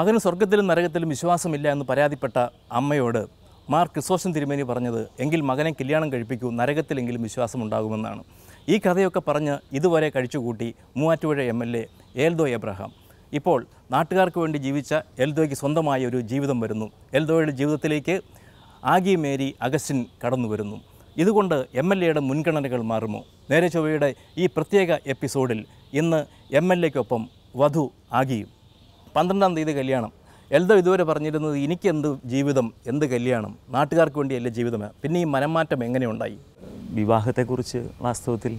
മകന് സ്വർഗത്തിലും നരകത്തിലും വിശ്വാസമില്ല എന്ന് പരാതിപ്പെട്ട അമ്മയോട് മാർ ക്രിസോഷൻ തിരുമേനി പറഞ്ഞത് എങ്കിൽ മകനെ കല്യാണം കഴിപ്പിക്കൂ നരകത്തിലെങ്കിലും വിശ്വാസമുണ്ടാകുമെന്നാണ് ഈ കഥയൊക്കെ പറഞ്ഞ് ഇതുവരെ കഴിച്ചുകൂട്ടി Muvattupuzha M L A Eldho Abraham ഇപ്പോൾ നാട്ടുകാർക്ക് വേണ്ടി ജീവിച്ച എൽദോയ്ക്ക് സ്വന്തമായ ഒരു ജീവിതം വരുന്നു എൽദോയുടെ ജീവിതത്തിലേക്ക് ആഗി മേരി അഗസ്റ്റിൻ കടന്നു വരുന്നു ഇതുകൊണ്ട് എം എൽ എയുടെ മുൻഗണനകൾ മാറുമോ നേരെ ചൊവ്വയുടെ ഈ പ്രത്യേക എപ്പിസോഡിൽ ഇന്ന് എം എൽ എക്കൊപ്പം വധു ആകിയും പന്ത്രണ്ടാം തീയതി കല്യാണം എൽദോ ഇതുവരെ പറഞ്ഞിരുന്നത് എനിക്കെന്ത് ജീവിതം എന്ത് കല്യാണം നാട്ടുകാർക്ക് വേണ്ടിയല്ല ജീവിതം പിന്നെ ഈ മനംമാറ്റം എങ്ങനെയുണ്ടായി വിവാഹത്തെക്കുറിച്ച് വാസ്തവത്തിൽ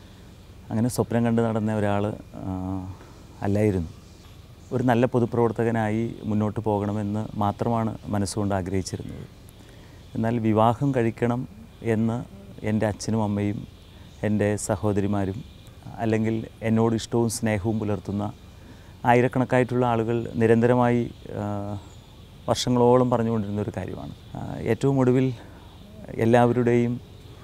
അങ്ങനെ സ്വപ്നം കണ്ട് നടന്ന ഒരാൾ അല്ലായിരുന്നു ഒരു നല്ല പൊതുപ്രവർത്തകനായി മുന്നോട്ട് പോകണമെന്ന് മാത്രമാണ് മനസ്സുകൊണ്ട് ആഗ്രഹിച്ചിരുന്നത് എന്നാൽ വിവാഹം കഴിക്കണം എന്ന് എൻ്റെ അച്ഛനും അമ്മയും എൻ്റെ സഹോദരിമാരും അല്ലെങ്കിൽ എന്നോട് ഇഷ്ടവും സ്നേഹവും പുലർത്തുന്ന ആയിരക്കണക്കായിട്ടുള്ള ആളുകൾ നിരന്തരമായി ആ, വർഷങ്ങളോളം പറഞ്ഞുകൊണ്ടിരുന്ന ഒരു കാര്യമാണ് ആ, ഏറ്റവും ഒടുവിൽ എല്ലാവരുടെയും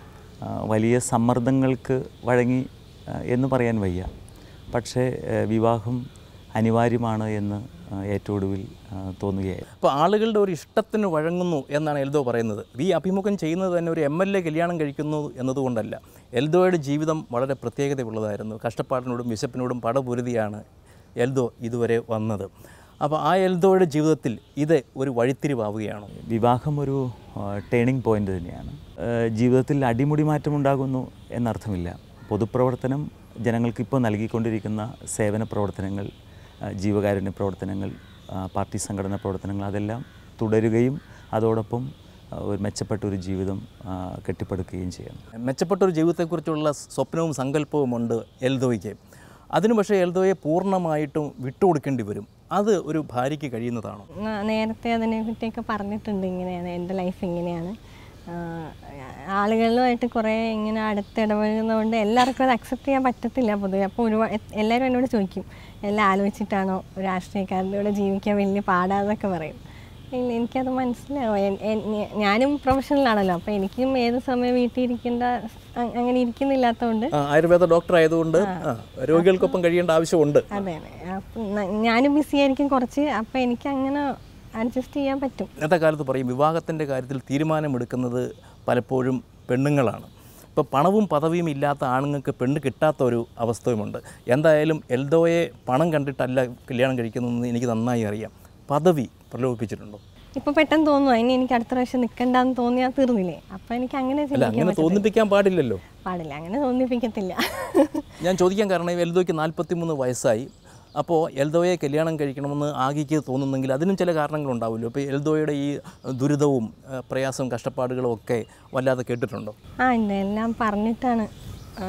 ആ, വലിയ സമ്മർദ്ദങ്ങൾക്ക് വഴങ്ങി ആ, എന്ന് പറയാൻ വയ്യ പക്ഷേ ആ, വിവാഹം അനിവാര്യമാണ് എന്ന് ആ, ഏറ്റവും ഒടുവിൽ ആ, തോന്നുകയായിരുന്നു അപ്പോൾ ആളുകളുടെ ഒരു ഇഷ്ടത്തിന് വഴങ്ങുന്നു എന്നാണ് എൽദോ പറയുന്നത് ഈ അഭിമുഖം ചെയ്യുന്നത് തന്നെ ഒരു എം എൽ എ കല്യാണം കഴിക്കുന്നു എന്നതുകൊണ്ടല്ല എൽദോയുടെ ജീവിതം വളരെ പ്രത്യേകതയുള്ളതായിരുന്നു കഷ്ടപ്പാടിനോടും വിശപ്പിനോടും പടപൊരുതിയാണ് എൽദോ ഇതുവരെ വന്നത് അപ്പോൾ ആ എൽദോയുടെ ജീവിതത്തിൽ ഇത് ഒരു വഴിത്തിരിവാവുകയാണോ വിവാഹം ഒരു ടേണിംഗ് പോയിൻ്റ് തന്നെയാണ് ആ, ജീവിതത്തിൽ അടിമുടി മാറ്റമുണ്ടാകുന്നു എന്നർത്ഥമില്ല പൊതുപ്രവർത്തനം ജനങ്ങൾക്ക് ഇപ്പോൾ നൽകിക്കൊണ്ടിരിക്കുന്ന സേവന പ്രവർത്തനങ്ങൾ ആ, ജീവകാരുണ്യ പ്രവർത്തനങ്ങൾ ആ, പാർട്ടി സംഘടനാ പ്രവർത്തനങ്ങൾ അതെല്ലാം തുടരുകയും അതോടൊപ്പം ആ, ഒരു മെച്ചപ്പെട്ട ഒരു ജീവിതം ആ, കെട്ടിപ്പടുക്കുകയും ചെയ്യണം മെച്ചപ്പെട്ട ഒരു ജീവിതത്തെക്കുറിച്ചുള്ള സ്വപ്നവും സങ്കല്പവും ഉണ്ട് എൽദോയ്ക്ക് അതിനു പക്ഷേ എൽദോയെ പൂർണ്ണമായിട്ടും വിട്ടുകൊടുക്കേണ്ടി വരും അത് ഒരു ഭാര്യയ്ക്ക് കഴിയുന്നതാണോ ന- നേരത്തെ അതിനെ പറ്റിയൊക്കെ പറഞ്ഞിട്ടുണ്ട് ഇങ്ങനെയാണ് എൻ്റെ ലൈഫ് ഇങ്ങനെയാണ് ആഹ് ആളുകളുമായിട്ട് കുറേ ഇങ്ങനെ അടുത്തിടപഴകുന്നതുകൊണ്ട് എല്ലാവർക്കും അത് അക്സെപ്റ്റ് ചെയ്യാൻ പറ്റത്തില്ല പൊതുവെ അപ്പോൾ ഒരുപാട് എല്ലാവരും എന്നോട് ചോദിക്കും എല്ലാം ആലോചിച്ചിട്ടാണോ രാഷ്ട്രീയക്കാരുടെ കൂടെ ജീവിക്കാൻ വലിയ പാടാന്നൊക്കെ പറയും ഇല്ല എനിക്കത് മനസ്സിലാവും എൻ- എൻ- ഞ- ഞാനും പ്രൊഫഷണലാണല്ലോ അപ്പോൾ എനിക്കും ഏത് സമയം വീട്ടിൽ ഇരിക്കേണ്ട അ- അങ്ങനെ ഇരിക്കുന്നില്ലാത്തതുകൊണ്ട് ആ, ആയുർവേദ ഡോക്ടർ ആയതുകൊണ്ട് ആ, രോഗികൾക്കൊപ്പം കഴിയേണ്ട ആവശ്യമുണ്ട് അതെ അതെ അപ്പം ന- ഞാനും ബിസി ആയിരിക്കും കുറച്ച് അപ്പം എനിക്ക് അങ്ങനെ അഡ്ജസ്റ്റ് ചെയ്യാൻ പറ്റും ഇന്നത്തെ കാലത്ത് പറയും വിവാഹത്തിൻ്റെ കാര്യത്തിൽ തീരുമാനമെടുക്കുന്നത് പലപ്പോഴും പെണ്ണുങ്ങളാണ് ഇപ്പോൾ പണവും പദവിയും ഇല്ലാത്ത ആണുങ്ങൾക്ക് പെണ്ണ് കിട്ടാത്ത ഒരു അവസ്ഥയുമുണ്ട് എന്തായാലും എൽദോയെ പണം കണ്ടിട്ടല്ല കല്യാണം കഴിക്കുന്നതെന്ന് എനിക്ക് നന്നായി അറിയാം പദവി പ്രലോഭിപ്പിച്ചിട്ടുണ്ടോ ഇപ്പൊ പെട്ടെന്ന് തോന്നുന്നു അതിന് എനിക്ക് അടുത്ത പ്രാവശ്യം നിൽക്കണ്ടെന്ന് തോന്നിയാൽ തീർന്നില്ലേ അപ്പം എനിക്ക് അങ്ങനെ അല്ല ചിന്തിക്കാൻ അങ്ങനെ പറ്റത്തില്ല. തോന്നിപ്പിക്കാൻ പാടില്ലല്ലോ പാടില്ല അങ്ങനെ തോന്നിപ്പിക്കത്തില്ല ഞാൻ ചോദിക്കാൻ കാരണം ഈ എൽദോയ്ക്ക് നാൽപ്പത്തിമൂന്ന് വയസ്സായി അപ്പോൾ എൽദോയെ കല്യാണം കഴിക്കണമെന്ന് ആകിക്ക് തോന്നുന്നെങ്കിൽ അതിനും ചില കാരണങ്ങളുണ്ടാവുമല്ലോ ഇപ്പോൾ എൽദോയുടെ ഈ ദുരിതവും ആ, പ്രയാസവും കഷ്ടപ്പാടുകളും ഒക്കെ വല്ലാതെ കേട്ടിട്ടുണ്ടോ ആ ഉണ്ട് എല്ലാം പറഞ്ഞിട്ടാണ് ആ,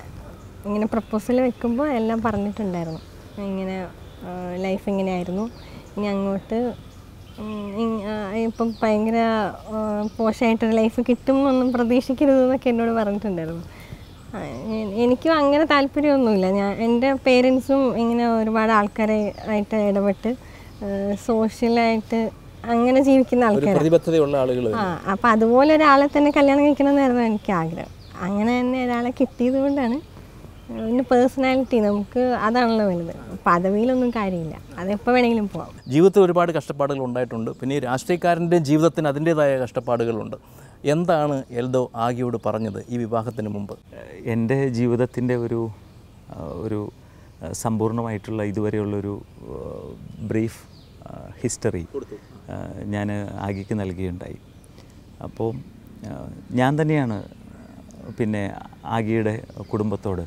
ഇങ്ങനെ പ്രപ്പോസൽ വെക്കുമ്പോൾ എല്ലാം പറഞ്ഞിട്ടുണ്ടായിരുന്നു ഇങ്ങനെ ലൈഫ് ഇങ്ങനെയായിരുന്നു ഇനി അങ്ങോട്ട് ഉം, ഇ- ആ, ഇപ്പം ഭയങ്കര ആ, പോഷായിട്ടൊരു ലൈഫ് കിട്ടും എന്നൊന്നും പ്രതീക്ഷിക്കരുത് എന്നൊക്കെ എന്നോട് പറഞ്ഞിട്ടുണ്ടായിരുന്നു ആ, എ- എനിക്കും അങ്ങനെ താല്പര്യമൊന്നുമില്ല ഞാൻ എൻ്റെ പേരൻസും ഇങ്ങനെ ഒരുപാട് ആൾക്കാരെ ആയിട്ട് ഇടപെട്ട് സോഷ്യലായിട്ട് അങ്ങനെ ജീവിക്കുന്ന ഒരു ആൾക്കാരാണ് പ്രതിബദ്ധതയുള്ള ആളുകൾ ആ അപ്പം അതുപോലെ ഒരാളെ തന്നെ കല്യാണം കഴിക്കണമെന്നായിരുന്നു എനിക്ക് ആഗ്രഹം അങ്ങനെ തന്നെ ഒരാളെ കിട്ടിയത് കൊണ്ടാണ് പിന്നെ പേഴ്സണാലിറ്റി നമുക്ക് അതാണല്ലോ വലുത് പദവിയിലൊന്നും കാര്യമില്ല അതെപ്പോൾ വേണമെങ്കിലും പോവാം ജീവിതത്തിൽ ഒരുപാട് കഷ്ടപ്പാടുകൾ ഉണ്ടായിട്ടുണ്ട് പിന്നെ ഈ രാഷ്ട്രീയക്കാരൻ്റെ ജീവിതത്തിന് അതിൻ്റേതായ കഷ്ടപ്പാടുകളുണ്ട് എന്താണ് എൽദോ ആകിയോട് പറഞ്ഞത് ഈ വിവാഹത്തിന് മുമ്പ് എൻ്റെ ജീവിതത്തിൻ്റെ ഒരു ആ, ഒരു ആ, സമ്പൂർണ്ണമായിട്ടുള്ള ഇതുവരെയുള്ളൊരു ബ്രീഫ് ഹിസ്റ്ററി ഞാൻ ആകിക്ക് നൽകുകയുണ്ടായി അപ്പോൾ ആ, ഞാൻ തന്നെയാണ് പിന്നെ ആകിയുടെ കുടുംബത്തോട്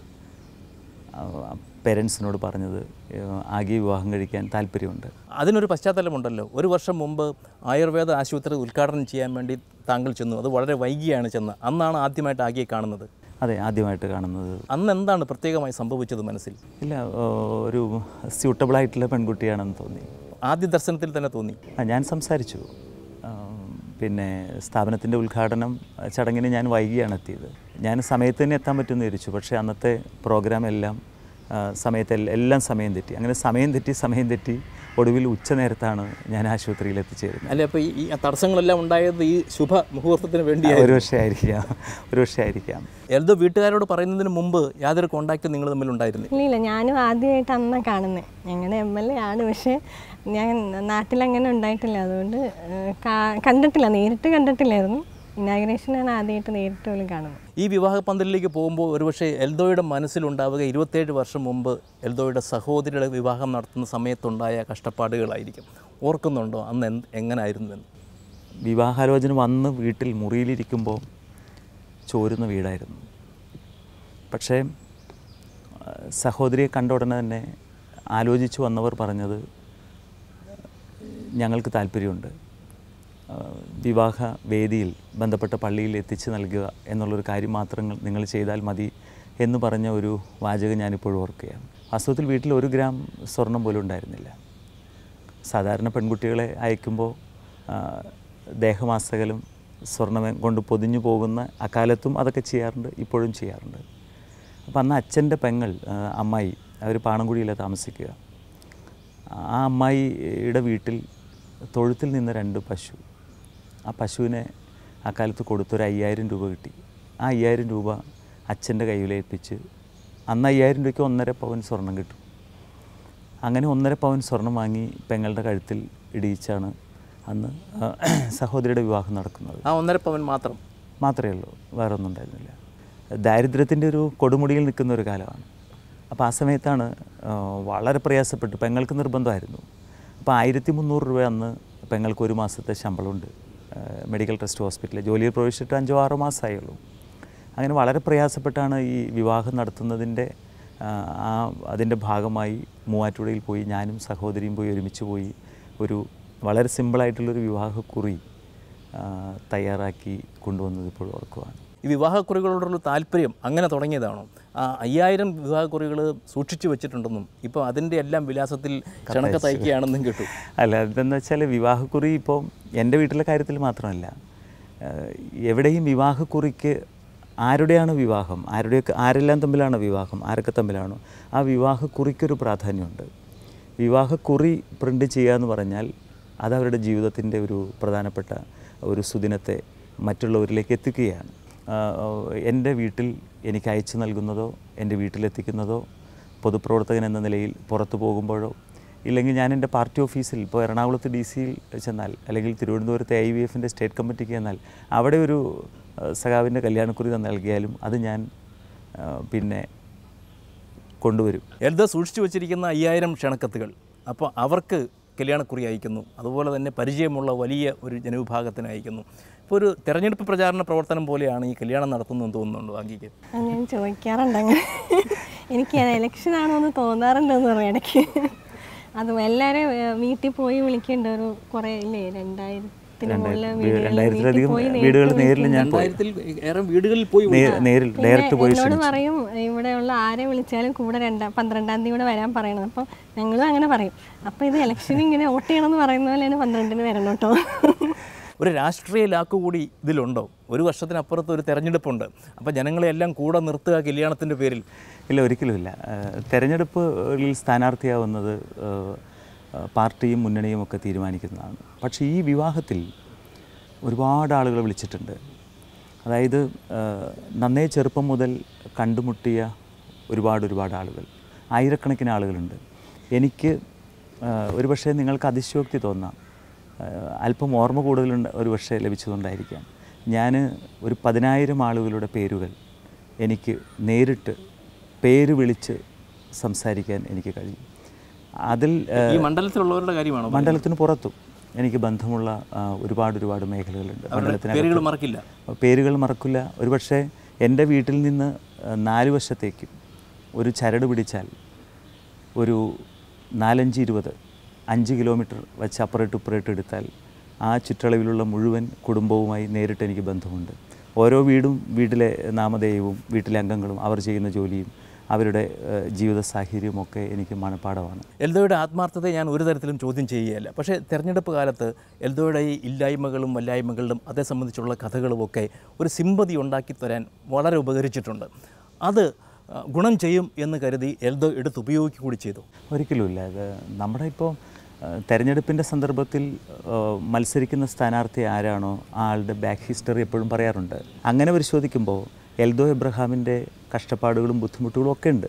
പേരൻസിനോട് പറഞ്ഞത് ആ, ആഗി വിവാഹം കഴിക്കാൻ താല്പര്യമുണ്ട് അതിനൊരു പശ്ചാത്തലമുണ്ടല്ലോ ഒരു വർഷം മുമ്പ് ആയുർവേദ ആശുപത്രി ഉദ്ഘാടനം ചെയ്യാൻ വേണ്ടി താങ്കൾ ചെന്നു അത് വളരെ വൈകിയാണ് ചെന്ന് അന്നാണ് ആദ്യമായിട്ട് ആകിയെ കാണുന്നത് അതെ ആദ്യമായിട്ട് കാണുന്നത് അന്ന് എന്താണ് പ്രത്യേകമായി സംഭവിച്ചത് മനസ്സിൽ ഇല്ല ആ, ഒരു സ്യൂട്ടബിളായിട്ടുള്ള പെൺകുട്ടിയാണെന്ന് തോന്നി ആദ്യ ദർശനത്തിൽ തന്നെ തോന്നി ആ ഞാൻ സംസാരിച്ചു ആ, പിന്നെ സ്ഥാപനത്തിൻ്റെ ഉദ്ഘാടനം ആ, ചടങ്ങിന് ഞാൻ വൈകിയാണ് എത്തിയത് ഞാൻ സമയത്ത് തന്നെ എത്താൻ പറ്റുമെന്ന് വിചാരിച്ചു പക്ഷേ അന്നത്തെ പ്രോഗ്രാം എല്ലാം ആ, സമയത്ത് എൽ- എല്ലാം സമയം തെറ്റി അങ്ങനെ സമയം തെറ്റി സമയം തെറ്റി ഒടുവിൽ ഉച്ച നേരത്താണ് ഞാൻ ആശുപത്രിയിൽ എത്തിച്ചേരുന്നത് അല്ലെ അപ്പോൾ ഈ തടസ്സങ്ങളെല്ലാം ഉണ്ടായത് ഈ ശുഭ മുഹൂർത്തത്തിന് ഒരു വേണ്ടിയായിരുന്നു പക്ഷേ ആയിരിക്കാം ഒരു പക്ഷേ ആയിരിക്കാം എൽദോ വീട്ടുകാരോട് പറയുന്നതിന് മുമ്പ് യാതൊരു കോണ്ടാക്റ്റും നിങ്ങൾ തമ്മിൽ ഉണ്ടായിരുന്നില്ല ഇല്ല ഇല്ല ഞാനും ആദ്യമായിട്ട് അന്നാ കാണുന്നത് ഞങ്ങളുടെ എം എൽ എ ആണ് പക്ഷേ ഞാൻ നാട്ടിലങ്ങനെ ഉണ്ടായിട്ടില്ല അതുകൊണ്ട് ഏഹ്, കാ- കണ്ടിട്ടില്ല നേരിട്ട് കണ്ടിട്ടില്ലായിരുന്നു ഇനാഗ്രേഷൻ ഞാൻ ആദ്യമായിട്ട് നേരിട്ട് പോലും കാണുന്നു ഈ വിവാഹ പന്തലിലേക്ക് പോകുമ്പോൾ ഒരുപക്ഷെ എൽദോയുടെ മനസ്സിലുണ്ടാവുക ഇരുപത്തേഴ് വർഷം മുമ്പ് എൽദോയുടെ സഹോദരിയുടെ വിവാഹം നടത്തുന്ന സമയത്തുണ്ടായ കഷ്ടപ്പാടുകളായിരിക്കും ഓർക്കുന്നുണ്ടോ അന്ന് എന്ത് എങ്ങനായിരുന്നു എന്ന് വിവാഹാലോചന വന്ന് വീട്ടിൽ മുറിയിലിരിക്കുമ്പോൾ ചോരുന്ന വീടായിരുന്നു പക്ഷേ ആ, സഹോദരിയെ കണ്ട ഉടനെ തന്നെ ആലോചിച്ച് വന്നവർ പറഞ്ഞത് ഞങ്ങൾക്ക് താല്പര്യമുണ്ട് ആ, വിവാഹ വേദിയിൽ ബന്ധപ്പെട്ട പള്ളിയിൽ എത്തിച്ചു നൽകുക എന്നുള്ളൊരു കാര്യം മാത്രം നിങ്ങൾ ചെയ്താൽ മതി എന്ന് പറഞ്ഞ ഒരു വാചകം ഞാനിപ്പോഴും ഓർക്കുകയാണ് വാസ്തവത്തിൽ വീട്ടിൽ ഒരു ഗ്രാം സ്വർണം പോലും ഉണ്ടായിരുന്നില്ല സാധാരണ പെൺകുട്ടികളെ അയക്കുമ്പോൾ ആ, ദേഹമാസകലും സ്വർണം കൊണ്ട് പൊതിഞ്ഞു പോകുന്ന അക്കാലത്തും അതൊക്കെ ചെയ്യാറുണ്ട് ഇപ്പോഴും ചെയ്യാറുണ്ട് അപ്പോൾ അന്ന് അച്ഛൻ്റെ പെങ്ങൾ ആ, അമ്മായി അവർ പാണൻകുടിയിലാണ് താമസിക്കുക ആ അമ്മായിയുടെ വീട്ടിൽ തൊഴുത്തിൽ നിന്ന് രണ്ട് പശു ആ പശുവിനെ അക്കാലത്ത് കൊടുത്തൊരു അയ്യായിരം രൂപ കിട്ടി ആ അയ്യായിരം രൂപ അച്ഛൻ്റെ കയ്യിലേൽപ്പിച്ച് അന്ന് അയ്യായിരം രൂപയ്ക്ക് ഒന്നര പവൻ സ്വർണം കിട്ടും അങ്ങനെ ഒന്നര പവൻ സ്വർണം വാങ്ങി പെങ്ങളുടെ കഴുത്തിൽ ഇടിയിച്ചാണ് അന്ന് ആ, സഹോദരിയുടെ വിവാഹം നടക്കുന്നത് ആ ഒന്നര പവൻ മാത്രം മാത്രമേ ഉള്ളൂ വേറെ ഒന്നും ഉണ്ടായിരുന്നില്ല ദാരിദ്ര്യത്തിൻ്റെ ഒരു കൊടുമുടിയിൽ നിൽക്കുന്ന ഒരു കാലമാണ് അപ്പോൾ ആ സമയത്താണ് ആ, വളരെ പ്രയാസപ്പെട്ട് പെങ്ങൾക്ക് നിർബന്ധമായിരുന്നു അപ്പോൾ ആയിരത്തി മുന്നൂറ് രൂപ അന്ന് പെങ്ങൾക്ക് ഒരു മാസത്തെ ശമ്പളമുണ്ട് ആ, മെഡിക്കൽ ട്രസ്റ്റ് ഹോസ്പിറ്റലിൽ ജോലിയിൽ പ്രവേശിച്ചിട്ട് അഞ്ചോ ആറോ മാസമായുള്ളൂ അങ്ങനെ വളരെ പ്രയാസപ്പെട്ടാണ് ഈ വിവാഹം നടത്തുന്നതിൻ്റെ ആ, ആ അതിൻ്റെ ഭാഗമായി മൂവാറ്റുപുഴയിൽ പോയി ഞാനും സഹോദരിയും പോയി ഒരുമിച്ച് പോയി ഒരു വളരെ സിമ്പിളായിട്ടുള്ളൊരു വിവാഹക്കുറി ആ, തയ്യാറാക്കി കൊണ്ടുവന്നത് ഇപ്പോഴും ഓർക്കുവാണ് ഈ വിവാഹക്കുറികളോടുള്ള താല്പര്യം അങ്ങനെ തുടങ്ങിയതാണോ ആ അയ്യായിരം വിവാഹക്കുറികൾ സൂക്ഷിച്ചു വെച്ചിട്ടുണ്ടെന്നും ഇപ്പോൾ അതിൻ്റെ എല്ലാം വിലാസത്തിൽ ക്ഷണക്ക തയ്ക്കുകയാണെന്നും കേട്ടു അല്ല എന്തെന്ന് വെച്ചാൽ വിവാഹക്കുറി ഇപ്പോൾ എൻ്റെ വീട്ടിലെ കാര്യത്തിൽ മാത്രമല്ല ഏഹ് എവിടെയും വിവാഹക്കുറിക്ക് ആരുടെയാണ് വിവാഹം ആരുടെയൊക്കെ ആരെല്ലാം തമ്മിലാണ് വിവാഹം ആരൊക്കെ തമ്മിലാണോ ആ വിവാഹക്കുറിക്കൊരു പ്രാധാന്യമുണ്ട് വിവാഹക്കുറി പ്രിൻ്റ് ചെയ്യുക എന്ന് പറഞ്ഞാൽ അത് അവരുടെ ജീവിതത്തിൻ്റെ ഒരു പ്രധാനപ്പെട്ട ഒരു സുദിനത്തെ മറ്റുള്ളവരിലേക്ക് എത്തിക്കുകയാണ് ആ, എൻ്റെ വീട്ടിൽ എനിക്ക് അയച്ചു നൽകുന്നതോ എൻ്റെ വീട്ടിലെത്തിക്കുന്നതോ പൊതുപ്രവർത്തകൻ എന്ന നിലയിൽ പുറത്തു പോകുമ്പോഴോ ഇല്ലെങ്കിൽ ഞാൻ എൻ്റെ പാർട്ടി ഓഫീസിൽ ഇപ്പോൾ എറണാകുളത്ത് ഡി സിയിൽ ചെന്നാൽ അല്ലെങ്കിൽ തിരുവനന്തപുരത്തെ ഐ വി എഫിൻ്റെ സ്റ്റേറ്റ് കമ്മിറ്റിക്ക് ചെന്നാൽ അവിടെ ഒരു ആ, സഖാവിൻ്റെ കല്യാണക്കുറി തന്നെ നൽകിയാലും അത് ഞാൻ ആ, പിന്നെ കൊണ്ടുവരും എൽദ സൂക്ഷിച്ചു വെച്ചിരിക്കുന്ന അയ്യായിരം ക്ഷണക്കത്തുകൾ അപ്പോൾ അവർക്ക് കല്യാണക്കുറി അയക്കുന്നു അതുപോലെ തന്നെ പരിചയമുള്ള വലിയ ഒരു ജനവിഭാഗത്തിന് അയക്കുന്നു ഇപ്പോൾ ഒരു തെരഞ്ഞെടുപ്പ് പ്രചാരണ പ്രവർത്തനം പോലെയാണ് ഈ കല്യാണം നടത്തുന്നതെന്ന് തോന്നുന്നുണ്ടോ ആങ്കിക്ക് അത് ഞാൻ ചോദിക്കാറുണ്ട് അങ്ങനെ എനിക്ക് എലക്ഷൻ ആണോ എന്ന് തോന്നാറുണ്ടെന്ന് പറയാം ഇടയ്ക്ക് അത് എല്ലാവരും വീട്ടിൽ പോയി വിളിക്കേണ്ട ഒരു കുറേ ഇല്ലേ രണ്ടായിരത്തിന് മുകളിൽ രണ്ടായിരത്തിലധികം വീടുകൾ നേരിൽ ഞാൻ പോയി രണ്ടായിരത്തിൽ ഏറെ വീടുകളിൽ പോയി നേ- നേരിൽ ഡയറക്റ്റ് പോയി എന്നോട് പറയും ഇവിടെയുള്ള ആരെ വിളിച്ചാലും കൂടെ രണ്ടാം പന്ത്രണ്ടാം തീയതി കൂടെ വരാൻ പറയണം അപ്പം ഞങ്ങളും അങ്ങനെ പറയും അപ്പം ഇത് ഇലക്ഷന് ഇങ്ങനെ വോട്ട് ചെയ്യണമെന്ന് പറയുന്ന പോലെയാണ് പന്ത്രണ്ടിന് വരണം കേട്ടോ ഒരു രാഷ്ട്രീയ ലാക്ക് കൂടി ഇതിലുണ്ടോ ഒരു വർഷത്തിനപ്പുറത്ത് ഒരു തെരഞ്ഞെടുപ്പുണ്ട് അപ്പോൾ ജനങ്ങളെ എല്ലാം കൂടെ നിർത്തുക കല്യാണത്തിൻ്റെ പേരിൽ ഇല്ല ഒരിക്കലുമില്ല ഏഹ് തെരഞ്ഞെടുപ്പിൽ സ്ഥാനാർത്ഥിയാവുന്നത് ഏഹ് പാർട്ടിയും മുന്നണിയും ഒക്കെ തീരുമാനിക്കുന്നതാണ് പക്ഷേ ഈ വിവാഹത്തിൽ ഒരുപാട് ആളുകൾ വിളിച്ചിട്ടുണ്ട് അതായത് ഏഹ് നന്നേ ചെറുപ്പം മുതൽ കണ്ടുമുട്ടിയ ഒരുപാട് ഒരുപാട് ആളുകൾ ആയിരക്കണക്കിന് ആളുകളുണ്ട് എനിക്ക് ഏഹ് ഒരുപക്ഷെ നിങ്ങൾക്ക് അതിശയോക്തി തോന്നാം ഏഹ് അല്പം ഓർമ്മ കൂടുതലുണ്ട് ഒരു പക്ഷേ ലഭിച്ചതുകൊണ്ടായിരിക്കാം ഞാൻ ഒരു പതിനായിരം ആളുകളുടെ പേരുകൾ എനിക്ക് നേരിട്ട് പേര് വിളിച്ച് സംസാരിക്കാൻ എനിക്ക് കഴിയും അതിൽ ഏഹ്, ഈ മണ്ഡലത്തിലുള്ളവരുടെ കാര്യമാണോ മണ്ഡലത്തിന് പുറത്തും എനിക്ക് ബന്ധമുള്ള ആ, ഒരുപാട് ഒരുപാട് മേഖലകളുണ്ട് മണ്ഡലത്തിന് പേരുകൾ മറക്കില്ല പേരുകൾ മറക്കില്ല ഒരുപക്ഷെ എൻ്റെ വീട്ടിൽ നിന്ന് ആ, നാല് വശത്തേക്കും ഒരു ചരട് പിടിച്ചാൽ ഒരു നാലഞ്ച് ഇരുപത് അഞ്ച് കിലോമീറ്റർ വെച്ച് അപ്പുറത്ത് ഇപ്പുറത്ത് എടുത്താൽ ആ ചുറ്റളവിലുള്ള മുഴുവൻ കുടുംബവുമായി നേരിട്ട് എനിക്ക് ബന്ധമുണ്ട് ഓരോ വീടും വീട്ടിലെ നാമധേയവും വീട്ടിലെ അംഗങ്ങളും അവർ ചെയ്യുന്ന ജോലിയും അവരുടെ ഏഹ്, ജീവിത സാഹചര്യവും ഒക്കെ എനിക്ക് മനപ്പാടമാണ് എൽദോയുടെ ആത്മാർത്ഥതയെ ഞാൻ ഒരു തരത്തിലും ചോദ്യം ചെയ്യുകയല്ല പക്ഷേ തെരഞ്ഞെടുപ്പ് കാലത്ത് എൽദോയുടെ ഈ ഇല്ലായ്മകളും വല്ലായ്മകളും അതേ സംബന്ധിച്ചുള്ള കഥകളും ഒക്കെ ഒരു സിമ്പതി ഉണ്ടാക്കി തരാൻ വളരെ ഉപകരിച്ചിട്ടുണ്ട് അത് ആ, ഗുണം ചെയ്യും എന്ന് കരുതി എൽദോ എടുത്ത് ഉപയോഗിക്കുക കൂടി ചെയ്തു ഒരിക്കലുമില്ല ഇത് നമ്മുടെ ഇപ്പോൾ തെരഞ്ഞെടുപ്പിൻ്റെ സന്ദർഭത്തിൽ ആ, മത്സരിക്കുന്ന സ്ഥാനാർത്ഥി ആരാണോ ആ ആളുടെ ബാക്ക് ഹിസ്റ്ററി എപ്പോഴും പറയാറുണ്ട് അങ്ങനെ പരിശോധിക്കുമ്പോൾ എൽദോ എബ്രഹാമിൻ്റെ കഷ്ടപ്പാടുകളും ബുദ്ധിമുട്ടുകളും ഒക്കെ ഉണ്ട്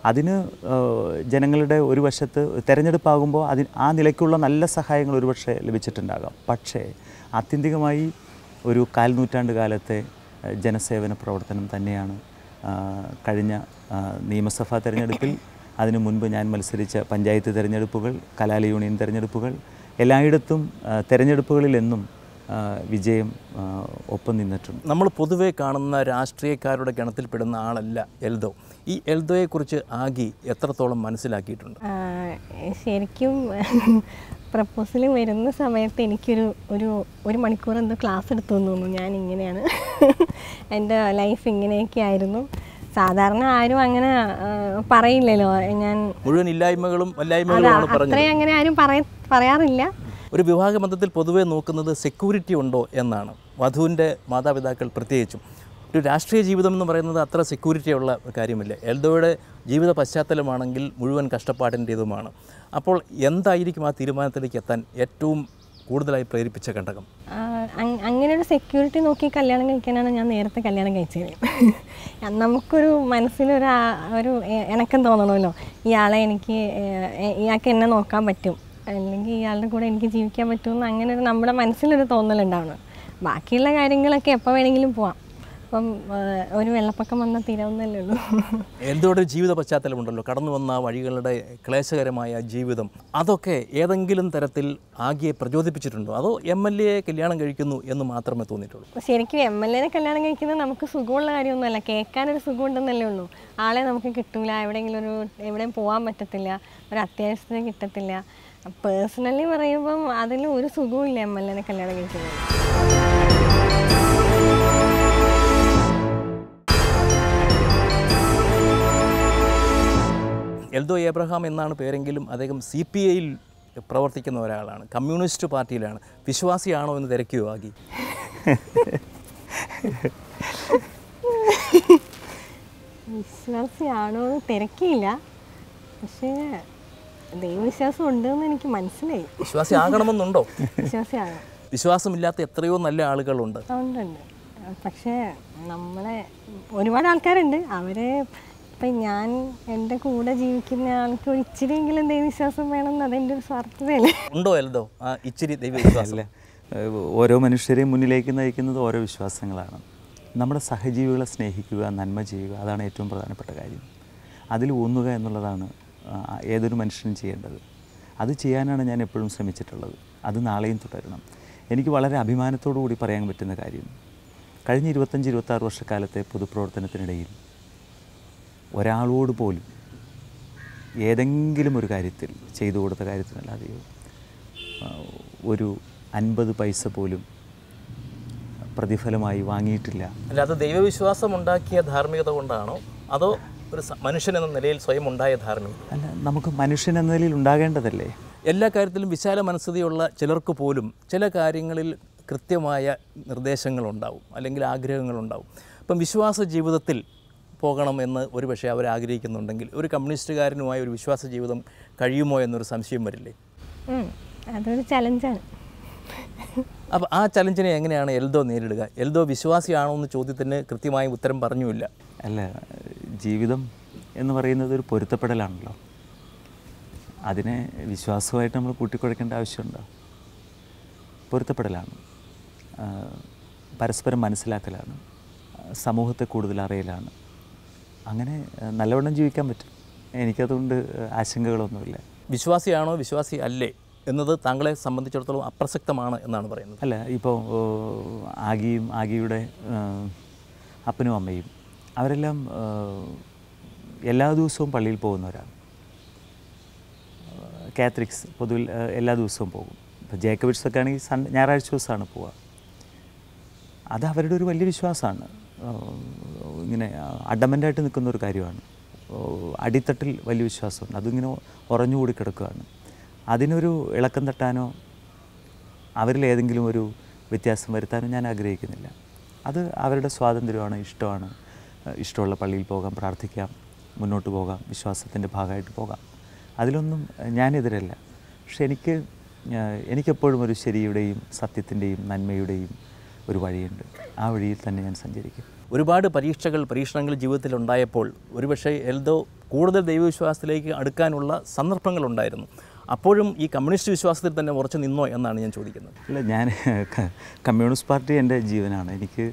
അതിന് ഏഹ്, ജനങ്ങളുടെ ഒരു വശത്ത് തിരഞ്ഞെടുപ്പാകുമ്പോൾ അതിന് ആ നിലയ്ക്കുള്ള നല്ല സഹായങ്ങൾ ഒരുപക്ഷെ ലഭിച്ചിട്ടുണ്ടാകാം പക്ഷേ ആത്യന്തികമായി ഒരു കാൽ നൂറ്റാണ്ട് കാലത്തെ ഏഹ്, ജനസേവന പ്രവർത്തനം തന്നെയാണ് ആ, കഴിഞ്ഞ ആ, നിയമസഭാ തെരഞ്ഞെടുപ്പിൽ അതിനു മുൻപ് ഞാൻ മത്സരിച്ച പഞ്ചായത്ത് തെരഞ്ഞെടുപ്പുകൾ കലാലയ യൂണിയൻ തെരഞ്ഞെടുപ്പുകൾ എല്ലായിടത്തും ആ, തെരഞ്ഞെടുപ്പുകളിലെന്നും ആ, വിജയം ആ, ഒപ്പം നിന്നിട്ടുണ്ട് നമ്മൾ പൊതുവേ കാണുന്ന രാഷ്ട്രീയക്കാരുടെ ഗണത്തിൽപ്പെടുന്ന ആളല്ല എൽദോ ഈ എൽദോയെക്കുറിച്ച് ആഗി എത്രത്തോളം മനസ്സിലാക്കിയിട്ടുണ്ട് ആ, ശരിക്കും പ്രപ്പോസൽ വരുന്ന സമയത്ത് എനിക്കൊരു ഒരു ഒരു മണിക്കൂർ എന്തോ ക്ലാസ് എടുത്തു എന്ന് തോന്നുന്നു ഞാൻ ഇങ്ങനെയാണ് എൻ്റെ ലൈഫ് ഇങ്ങനെയൊക്കെ ആയിരുന്നു സാധാരണ ആരും അങ്ങനെ ആ, പറയില്ലല്ലോ ഞാൻ മുഴുവൻ ഇല്ലായ്മകളും അത് വല്ലായ്മകളുമാണ് പറഞ്ഞത് അത്രയും അങ്ങനെ ആരും പറയ പറയാറില്ല ഒരു വിവാഹ ബന്ധത്തിൽ പൊതുവെ നോക്കുന്നത് സെക്യൂരിറ്റി ഉണ്ടോ എന്നാണ് വധുവിൻ്റെ മാതാപിതാക്കൾ പ്രത്യേകിച്ചും ഒരു രാഷ്ട്രീയ ജീവിതം എന്ന് പറയുന്നത് അത്ര സെക്യൂരിറ്റി ഉള്ള ഒരു കാര്യമല്ല എൽദോയുടെ ജീവിത പശ്ചാത്തലമാണെങ്കിൽ മുഴുവൻ കഷ്ടപ്പാടിൻ്റേതുമാണ് അപ്പോൾ എന്തായിരിക്കും ആ തീരുമാനത്തിലേക്ക് എത്താൻ ഏറ്റവും കൂടുതലായി പ്രേരിപ്പിച്ച ഘടകം ആ, അങ്- അങ്ങനെ ഒരു സെക്യൂരിറ്റി നോക്കി കല്യാണം കഴിക്കാനാണ് ഞാൻ നേരത്തെ കല്യാണം കഴിച്ചത് നമുക്കൊരു മനസ്സിലൊരു ആ- ഒരു എ- ഇണക്കം തോന്നണമല്ലോ ഇയാളെ എനിക്ക് ഏ- എ- ഇയാൾക്ക് എന്നെ നോക്കാൻ പറ്റും അല്ലെങ്കിൽ ഇയാളുടെ കൂടെ എനിക്ക് ജീവിക്കാൻ പറ്റുമെന്ന് അങ്ങനെ ഒരു നമ്മുടെ മനസ്സിലൊരു തോന്നലുണ്ടാവണം ബാക്കിയുള്ള കാര്യങ്ങളൊക്കെ എപ്പോൾ വേണമെങ്കിലും പോവാം അപ്പം ആ, ഒരു വെള്ളപ്പൊക്കം വന്നാൽ തീരാവുന്നല്ലേ ഉള്ളൂ എൽദോയുടെ ജീവിത പശ്ചാത്തലമുണ്ടല്ലോ കടന്നു വന്ന ആ വഴികളുടെ ക്ലേശകരമായ ജീവിതം അതൊക്കെ ഏതെങ്കിലും തരത്തിൽ ആകിയെ പ്രചോദിപ്പിച്ചിട്ടുണ്ടോ അതോ എം എൽ എ കല്യാണം കഴിക്കുന്നു എന്ന് മാത്രമേ തോന്നിയിട്ടുള്ളൂ ശരിക്കും എം എൽ എനെ കല്യാണം കഴിക്കുന്നത് നമുക്ക് സുഖമുള്ള കാര്യമൊന്നുമല്ല കേൾക്കാനൊരു സുഖം ഉണ്ടെന്നല്ലേ ഉള്ളൂ ആളെ നമുക്ക് കിട്ടൂല എവിടെയെങ്കിലും ഒരു എവിടെയും പോകാൻ പറ്റത്തില്ല ഒരു അത്യാവശ്യത്തിന് കിട്ടത്തില്ല പേഴ്സണലി പറയുമ്പം അതിൽ ഒരു സുഖവും ഇല്ല എം എൽ എനെ കല്യാണം കഴിക്കുന്നത് എൽദോ ഏബ്രഹാം എന്നാണ് പേരെങ്കിലും അദ്ദേഹം സി പി ഐയിൽ പ്രവർത്തിക്കുന്ന ഒരാളാണ് കമ്മ്യൂണിസ്റ്റ് പാർട്ടിയിലാണ് വിശ്വാസിയാണോ എന്ന് തിരക്കുകയോ ആകി വിശ്വാസിയാണോ എന്ന് തിരക്കിയില്ല പക്ഷേ ദൈവവിശ്വാസം ഉണ്ടെന്ന് എനിക്ക് മനസ്സിലായി വിശ്വാസി ആകണമെന്നുണ്ടോ വിശ്വാസിയാണ് വിശ്വാസമില്ലാത്ത എത്രയോ നല്ല ആളുകളുണ്ട് അതുകൊണ്ടുണ്ട് പക്ഷേ നമ്മളെ ഒരുപാട് ആൾക്കാരുണ്ട് അവരെ ഇപ്പം ഞാൻ എൻ്റെ കൂടെ ജീവിക്കുന്ന ആൾക്ക് ഒരു ഇച്ചിരിയെങ്കിലും ദൈവവിശ്വാസം വേണമെന്ന് അതെൻ്റെ ഒരു സ്വാർത്ഥതയല്ലേ ഉണ്ടോ എൽദോ ആ ഇച്ചിരി ദൈവവിശ്വാസം അല്ല ഏഹ് ഓരോ മനുഷ്യരെയും മുന്നിലേക്ക് നയിക്കുന്നത് ഓരോ വിശ്വാസങ്ങളാണ് നമ്മുടെ സഹജീവികളെ സ്നേഹിക്കുക നന്മ ചെയ്യുക അതാണ് ഏറ്റവും പ്രധാനപ്പെട്ട കാര്യം അതിൽ ഊന്നുക എന്നുള്ളതാണ് ആ, ഏതൊരു മനുഷ്യനും ചെയ്യേണ്ടത് അത് ചെയ്യാനാണ് ഞാൻ എപ്പോഴും ശ്രമിച്ചിട്ടുള്ളത് അത് നാളെയും തുടരണം എനിക്ക് വളരെ അഭിമാനത്തോടു കൂടി പറയാൻ പറ്റുന്ന കാര്യം കഴിഞ്ഞ ഇരുപത്തഞ്ച് ഇരുപത്താറ് വർഷക്കാലത്തെ പൊതുപ്രവർത്തനത്തിനിടയിൽ ഒരാളോട് പോലും ഏതെങ്കിലും ഒരു കാര്യത്തിൽ ചെയ്തു കൊടുത്ത കാര്യത്തിനല്ലാതെയോ ആ, ഒരു അൻപത് പൈസ പോലും പ്രതിഫലമായി വാങ്ങിയിട്ടില്ല അല്ല അത് ദൈവവിശ്വാസം ഉണ്ടാക്കിയ ധാർമ്മികത കൊണ്ടാണോ അതോ ഒരു സ- മനുഷ്യൻ എന്ന നിലയിൽ സ്വയം ഉണ്ടായ ധാർമ്മികത അല്ല നമുക്ക് മനുഷ്യൻ എന്ന നിലയിൽ ഉണ്ടാകേണ്ടതല്ലേ എല്ലാ കാര്യത്തിലും വിശാല മനസ്സതയുള്ള ചിലർക്ക് പോലും ചില കാര്യങ്ങളിൽ കൃത്യമായ നിർദ്ദേശങ്ങളുണ്ടാവും അല്ലെങ്കിൽ ആഗ്രഹങ്ങളുണ്ടാവും ഇപ്പം വിശ്വാസ ജീവിതത്തിൽ പോകണം എന്ന് ഒരു പക്ഷേ അവർ ആഗ്രഹിക്കുന്നുണ്ടെങ്കിൽ ഒരു കമ്മ്യൂണിസ്റ്റുകാരനുമായ ഒരു വിശ്വാസ ജീവിതം കഴിയുമോ എന്നൊരു സംശയം വരില്ലേ ഉം, അതൊരു ചലഞ്ചാണ് അപ്പോൾ ആ ചലഞ്ചിനെ എങ്ങനെയാണ് എൽദോ നേരിടുക എൽദോ വിശ്വാസിയാണോ എന്ന ചോദ്യത്തിന് കൃത്യമായ ഉത്തരം പറഞ്ഞുമില്ല അല്ല ജീവിതം എന്ന് പറയുന്നത് ഒരു പൊരുത്തപ്പെടലാണല്ലോ അതിനെ വിശ്വാസമായിട്ട് നമ്മൾ കൂട്ടിക്കുഴക്കേണ്ട ആവശ്യമുണ്ടോ പൊരുത്തപ്പെടലാണ് ആ, പരസ്പരം മനസ്സിലാക്കലാണ് ആ, സമൂഹത്തെ കൂടുതൽ അറിയലാണ് അങ്ങനെ ആ, നല്ലവണ്ണം ജീവിക്കാൻ പറ്റും എനിക്കതുകൊണ്ട് ആശങ്കകളൊന്നുമില്ല വിശ്വാസിയാണോ വിശ്വാസി അല്ലേ എന്നത് താങ്കളെ സംബന്ധിച്ചിടത്തോളം അപ്രസക്തമാണ് എന്നാണ് പറയുന്നത് അല്ല ഇപ്പോൾ ആഗിയും ആഗിയുടെ ആ, അപ്പനും അമ്മയും അവരെല്ലാം ആ, എല്ലാ ദിവസവും പള്ളിയിൽ പോകുന്നവരാണ് കാത്തലിക്സ് പൊതുവിൽ ആ, എല്ലാ ദിവസവും പോകും ഇപ്പോൾ ജേക്കബിറ്റ്സ് ഒക്കെ ആണെങ്കിൽ സൺ ഞായറാഴ്ച ദിവസമാണ് പോവുക അത് അവരുടെ ഒരു വലിയ വിശ്വാസമാണ് ആ, ഇങ്ങനെ അഡമൻ്റായിട്ട് നിൽക്കുന്ന ഒരു കാര്യമാണ് ഓ, അടിത്തട്ടിൽ വലിയ വിശ്വാസമുണ്ട് അതിങ്ങനെ ഉറഞ്ഞുകൂടി കിടക്കുകയാണ് അതിനൊരു ഇളക്കം തട്ടാനോ അവരിൽ ഏതെങ്കിലും ഒരു വ്യത്യാസം വരുത്താനും ഞാൻ ആഗ്രഹിക്കുന്നില്ല അത് അവരുടെ സ്വാതന്ത്ര്യമാണ് ഇഷ്ടമാണ് ഏഹ് ഇഷ്ടമുള്ള പള്ളിയിൽ പോകാം പ്രാർത്ഥിക്കാം മുന്നോട്ട് പോകാം വിശ്വാസത്തിൻ്റെ ഭാഗമായിട്ട് പോകാം അതിലൊന്നും ഏഹ് ഞാനെതിരല്ല പക്ഷെ എനിക്ക് ഏഹ് എനിക്കെപ്പോഴും ഒരു ശരിയുടെയും സത്യത്തിൻ്റെയും നന്മയുടെയും ഒരു വഴിയുണ്ട് ആ വഴിയിൽ തന്നെ ഞാൻ സഞ്ചരിക്കും ഒരുപാട് പരീക്ഷകൾ പരീക്ഷണങ്ങൾ ജീവിതത്തിൽ ഉണ്ടായപ്പോൾ ഒരുപക്ഷെ എൽദോ കൂടുതൽ ദൈവവിശ്വാസത്തിലേക്ക് അടുക്കാനുള്ള സന്ദർഭങ്ങളുണ്ടായിരുന്നു അപ്പോഴും ഈ കമ്മ്യൂണിസ്റ്റ് വിശ്വാസത്തിൽ തന്നെ ഉറച്ചു നിന്നോ എന്നാണ് ഞാൻ ചോദിക്കുന്നത് അല്ല ഞാൻ ക- കമ്മ്യൂണിസ്റ്റ് പാർട്ടി എൻ്റെ ജീവനാണ് എനിക്ക്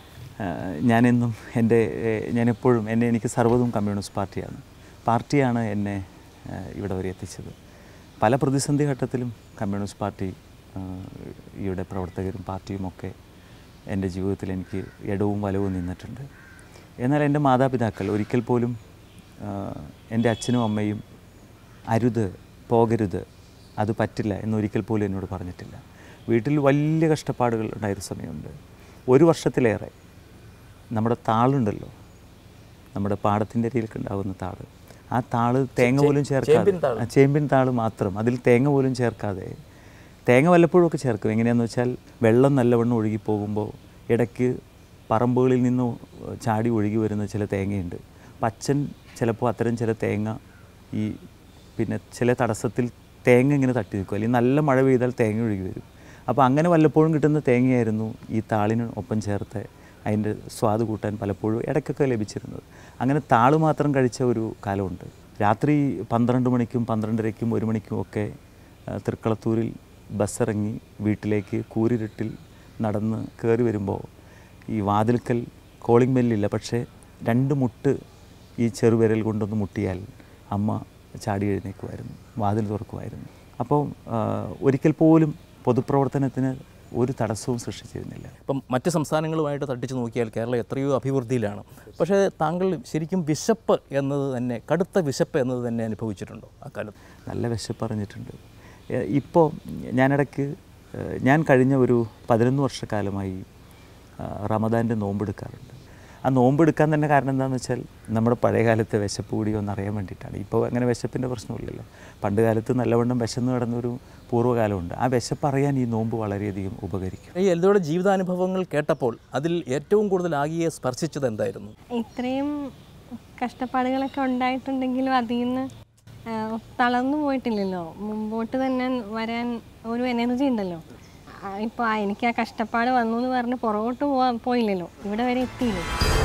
ആ, ഞാനെന്നും എൻ്റെ ഏ, ഞാനെപ്പോഴും എന്നെ എനിക്ക് സർവ്വതും കമ്മ്യൂണിസ്റ്റ് പാർട്ടിയാണ് പാർട്ടിയാണ് എന്നെ ആ, ഇവിടെ വരെ എത്തിച്ചത് പല പ്രതിസന്ധി ഘട്ടത്തിലും കമ്മ്യൂണിസ്റ്റ് പാർട്ടി ആ, ഇവിടെ പ്രവർത്തകരും പാർട്ടിയുമൊക്കെ എൻ്റെ ജീവിതത്തിൽ എനിക്ക് ഇടവും വലവും നിന്നിട്ടുണ്ട് എന്നാൽ എൻ്റെ മാതാപിതാക്കൾ ഒരിക്കൽ പോലും ആ, എൻ്റെ അച്ഛനും അമ്മയും അരുത് പോകരുത് അത് പറ്റില്ല എന്നൊരിക്കൽ പോലും എന്നോട് പറഞ്ഞിട്ടില്ല വീട്ടിൽ വലിയ കഷ്ടപ്പാടുകൾ ഉണ്ടായിരുന്ന സമയമുണ്ട് ഒരു വർഷത്തിലേറെ നമ്മുടെ താളുണ്ടല്ലോ നമ്മുടെ പാടത്തിൻ്റെ അരിയിലൊക്കെ ഉണ്ടാകുന്ന താള് ആ താള് തേങ്ങ പോലും ചേർക്കാതെ ചേമ്പിൻ താള്. ആ, ചേമ്പിൻ താള് മാത്രം അതിൽ തേങ്ങ പോലും ചേർക്കാതെ തേങ്ങ വല്ലപ്പോഴും ഒക്കെ ചേർക്കും എങ്ങനെയാണെന്ന് വെച്ചാൽ വെള്ളം നല്ലവണ്ണം ഒഴുകി പോകുമ്പോൾ ഇടയ്ക്ക് പറമ്പുകളിൽ നിന്ന് ചാടി ഒഴുകി വരുന്ന ചില തേങ്ങയുണ്ട് അപ്പം അച്ഛൻ ചിലപ്പോൾ അത്തരം ചില തേങ്ങ ഈ പിന്നെ ചില തടസ്സത്തിൽ തേങ്ങ ഇങ്ങനെ തട്ടി നിൽക്കും അല്ലെങ്കിൽ നല്ല മഴ പെയ്താൽ തേങ്ങ ഒഴുകി വരും അപ്പോൾ അങ്ങനെ വല്ലപ്പോഴും കിട്ടുന്ന തേങ്ങയായിരുന്നു ഈ താളിന് ഒപ്പം ചേർത്ത് അതിൻ്റെ സ്വാദ് കൂട്ടാൻ പലപ്പോഴും ഇടയ്ക്കൊക്കെ ലഭിച്ചിരുന്നത് അങ്ങനെ താള് മാത്രം കഴിച്ച ഒരു കാലമുണ്ട് രാത്രി പന്ത്രണ്ട് മണിക്കും പന്ത്രണ്ടരയ്ക്കും ഒരു മണിക്കും ഒക്കെ ആ, തൃക്കളത്തൂരിൽ ബസ്സിറങ്ങി വീട്ടിലേക്ക് കൂരിരുട്ടിൽ നടന്ന് കയറി വരുമ്പോൾ ഈ വാതിൽക്കൽ കോളിംഗ് ബെല്ലില്ല പക്ഷേ രണ്ട് മുട്ട് ഈ ചെറുവിരൽ കൊണ്ടൊന്ന് മുട്ടിയാൽ അമ്മ ചാടി എഴുന്നേക്കുമായിരുന്നു വാതിൽ തുറക്കുമായിരുന്നു അപ്പോൾ ആ, ഒരിക്കൽ പോലും പൊതുപ്രവർത്തനത്തിന് ഒരു തടസ്സവും സൃഷ്ടിച്ചിരുന്നില്ല ഇപ്പം മറ്റ് സംസ്ഥാനങ്ങളുമായിട്ട് തട്ടിച്ച് നോക്കിയാൽ കേരളം എത്രയോ അഭിവൃദ്ധിയിലാണ് പക്ഷേ താങ്കൾ ശരിക്കും വിശപ്പ് എന്നത് തന്നെ കടുത്ത വിശപ്പ് എന്നത് തന്നെ അനുഭവിച്ചിട്ടുണ്ടോ അക്കാലത്ത് നല്ല വിശപ്പ് അറിഞ്ഞിട്ടുണ്ട് ഇപ്പോൾ ഞാനിടയ്ക്ക് ഏഹ്, ഞാൻ കഴിഞ്ഞ ഒരു പതിനൊന്ന് വർഷക്കാലമായി ആ, റമദാൻ്റെ നോമ്പെടുക്കാറുണ്ട് ആ നോമ്പെടുക്കാൻ തന്നെ കാരണം എന്താണെന്ന് വെച്ചാൽ നമ്മുടെ പഴയ കാലത്തെ വിശപ്പ് കൂടി ഒന്ന് അറിയാൻ വേണ്ടിയിട്ടാണ് ഇപ്പോൾ അങ്ങനെ വിശപ്പിൻ്റെ പ്രശ്നമില്ലല്ലോ പണ്ട് കാലത്ത് നല്ലവണ്ണം വിശന്ന് കിടന്നൊരു പൂർവ്വകാലമുണ്ട് ആ വിശപ്പ് അറിയാൻ ഈ നോമ്പ് വളരെയധികം ഉപകരിക്കും ഈ എൽദോയുടെ ജീവിതാനുഭവങ്ങൾ കേട്ടപ്പോൾ അതിൽ ഏറ്റവും കൂടുതൽ ആകിയെ സ്പർശിച്ചത് എന്തായിരുന്നു ഇത്രയും കഷ്ടപ്പാടുകളൊക്കെ ഉണ്ടായിട്ടുണ്ടെങ്കിലും അതിൽ നിന്ന് ആ, തളർന്നു പോയിട്ടില്ലല്ലോ മുമ്പോട്ട് തന്നെ വരാൻ ഒരു എനർജി ഉണ്ടല്ലോ ഇപ്പോൾ എനിക്ക് ആ കഷ്ടപ്പാട് വന്നു എന്ന് പറഞ്ഞ് പുറകോട്ട് പോവാൻ പോയില്ലല്ലോ ഇവിടെ വരെ എത്തിയില്ലേ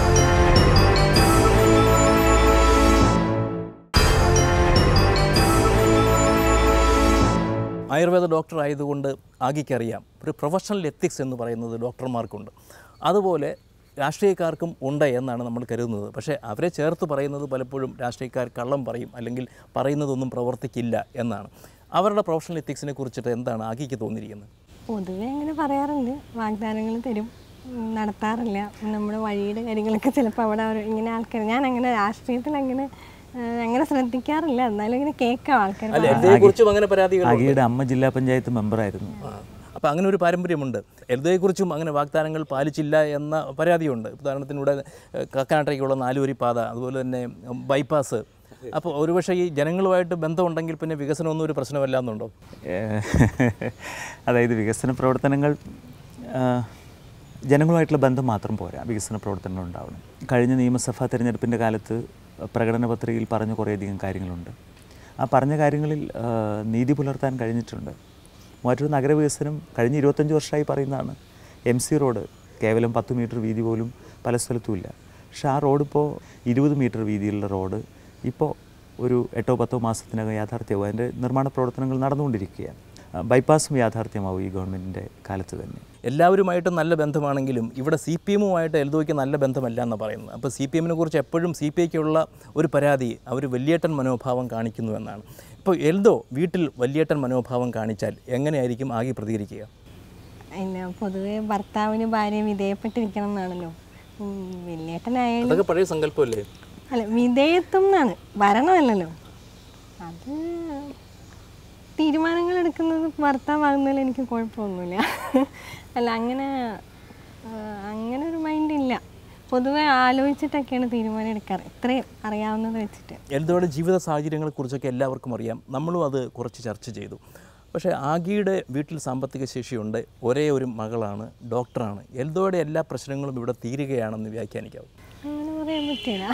ആയുർവേദ ഡോക്ടർ ആയതുകൊണ്ട് ആകിക്കറിയാം ഒരു പ്രൊഫഷണൽ എത്തിക്സ് എന്ന് പറയുന്നത് ഡോക്ടർമാർക്കുണ്ട് അതുപോലെ രാഷ്ട്രീയക്കാർക്കും ഉണ്ട് എന്നാണ് നമ്മൾ കരുതുന്നത് പക്ഷേ അവരെ ചേർത്ത് പറയുന്നത് പലപ്പോഴും രാഷ്ട്രീയക്കാർ കള്ളം പറയും അല്ലെങ്കിൽ പറയുന്നതൊന്നും പ്രവർത്തിക്കില്ല എന്നാണ് അവരുടെ പ്രൊഫഷണൽ എത്തിക്സിനെ കുറിച്ചിട്ട് എന്താണ് ആകിക്ക് തോന്നിയിരിക്കുന്നത് പൊതുവെ അങ്ങനെ പറയാറുണ്ട് വാഗ്ദാനങ്ങൾ തരും ഉം, നടത്താറില്ല നമ്മുടെ വഴിയുടെ കാര്യങ്ങളൊക്കെ ചിലപ്പോൾ അവിടെ അവർ ഇങ്ങനെ ആൾക്കാർ ഞാൻ അങ്ങനെ രാഷ്ട്രീയത്തിൽ അങ്ങനെ ആ, അങ്ങനെ ശ്രദ്ധിക്കാറില്ല എന്നാലും ഇങ്ങനെ കേൾക്കാം ആൾക്കാർ അല്ല എൽദയെക്കുറിച്ചും അങ്ങനെ പരാതികൾ ആകിയുടെ അമ്മ ജില്ലാ പഞ്ചായത്ത് മെമ്പറായിരുന്നു അപ്പോൾ അങ്ങനെ ഒരു പാരമ്പര്യമുണ്ട് എൽദയെക്കുറിച്ചും അങ്ങനെ വാഗ്ദാനങ്ങൾ പാലിച്ചില്ല എന്ന പരാതിയുണ്ട് ഉദാഹരണത്തിന് ഇവിടെ ഏഹ്, കാക്കനാട്ടേക്കുള്ള നാലുവരി പാത അതുപോലെ തന്നെ ഉം, ബൈപ്പാസ് അപ്പോൾ ഒരുപക്ഷെ ഈ ജനങ്ങളുമായിട്ട് ബന്ധമുണ്ടെങ്കിൽ പിന്നെ വികസനമൊന്നും ഒരു പ്രശ്നമല്ല എന്നുണ്ടോ ഏഹ് അതായത് വികസന പ്രവർത്തനങ്ങൾ ആഹ് ജനങ്ങളുമായിട്ടുള്ള ബന്ധം മാത്രം പോരാ വികസന പ്രവർത്തനങ്ങൾ ഉണ്ടാവണം കഴിഞ്ഞ നിയമസഭാ തെരഞ്ഞെടുപ്പിൻ്റെ കാലത്ത് പ്രകടന പത്രികയിൽ പറഞ്ഞ കുറേയധികം കാര്യങ്ങളുണ്ട് ആ പറഞ്ഞ കാര്യങ്ങളിൽ ആഹ് നീതി പുലർത്താൻ കഴിഞ്ഞിട്ടുണ്ട് മറ്റൊരു നഗരവികസനം കഴിഞ്ഞ ഇരുപത്തഞ്ച് വർഷമായി പറയുന്നതാണ് എം സി റോഡ് കേവലം പത്ത് മീറ്റർ വീതി പോലും പല സ്ഥലത്തുമില്ല പക്ഷേ ആ റോഡ് ഇപ്പോൾ ഇരുപത് മീറ്റർ വീതിയുള്ള റോഡ് ഇപ്പോൾ ഒരു എട്ടോ പത്തോ മാസത്തിനകം യാഥാർത്ഥ്യമാവും അതിൻ്റെ നിർമ്മാണ പ്രവർത്തനങ്ങൾ നടന്നുകൊണ്ടിരിക്കുകയാണ് ആ, ബൈപ്പാസും യാഥാർത്ഥ്യമാവും ഈ ഗവൺമെൻറ്റിൻ്റെ കാലത്ത് തന്നെ എല്ലാവരുമായിട്ടും നല്ല ബന്ധമാണെങ്കിലും ഇവിടെ സി പി എമ്മുമായിട്ട് എൽദോയ്ക്ക് നല്ല ബന്ധമല്ല എന്ന് പറയുന്നത് അപ്പോൾ സി പി എമ്മിനെ കുറിച്ച് എപ്പോഴും സി പി ഐക്കുള്ള ഒരു പരാതി അവർ വലിയേട്ടൻ മനോഭാവം കാണിക്കുന്നു എന്നാണ് ഇപ്പോൾ എൽദോ വീട്ടിൽ വലിയേട്ടൻ മനോഭാവം കാണിച്ചാൽ എങ്ങനെയായിരിക്കും ആകെ പ്രതികരിക്കുക പിന്നെ പൊതുവെ ഭർത്താവിന് ഭാര്യ വിധേയപ്പെട്ടിരിക്കണം എന്നാണല്ലോ ഉം, വലിയേട്ടനായാലും അതൊക്കെ പഴയ സങ്കല്പമല്ലേ അല്ല വിധേയത്വം എന്നാണ് ഭരണമല്ലല്ലോ അത് തീരുമാനങ്ങൾ എടുക്കുന്നത് ഭർത്താവാകുന്നതിൽ എനിക്ക് കുഴപ്പമൊന്നുമില്ല അല്ല അങ്ങനെ ആ, അങ്ങനെ ഒരു മൈൻഡ് ഇല്ല പൊതുവെ ആലോചിച്ചിട്ടൊക്കെയാണ് തീരുമാനം എടുക്കാറ് ഇത്രയും അറിയാവുന്നത് വെച്ചിട്ട് എൽദോയുടെ ജീവിത സാഹചര്യങ്ങളെക്കുറിച്ചൊക്കെ എല്ലാവർക്കും അറിയാം നമ്മളും അത് കുറച്ച് ചർച്ച ചെയ്തു പക്ഷേ ആഗിയുടെ വീട്ടിൽ സാമ്പത്തിക ശേഷിയുണ്ട് ഒരേ ഒരു മകളാണ് ഡോക്ടറാണ് എൽദോയുടെ എല്ലാ പ്രശ്നങ്ങളും ഇവിടെ തീരുകയാണെന്ന് വ്യാഖ്യാനിക്കാവും അങ്ങനെ പറയാൻ പറ്റില്ല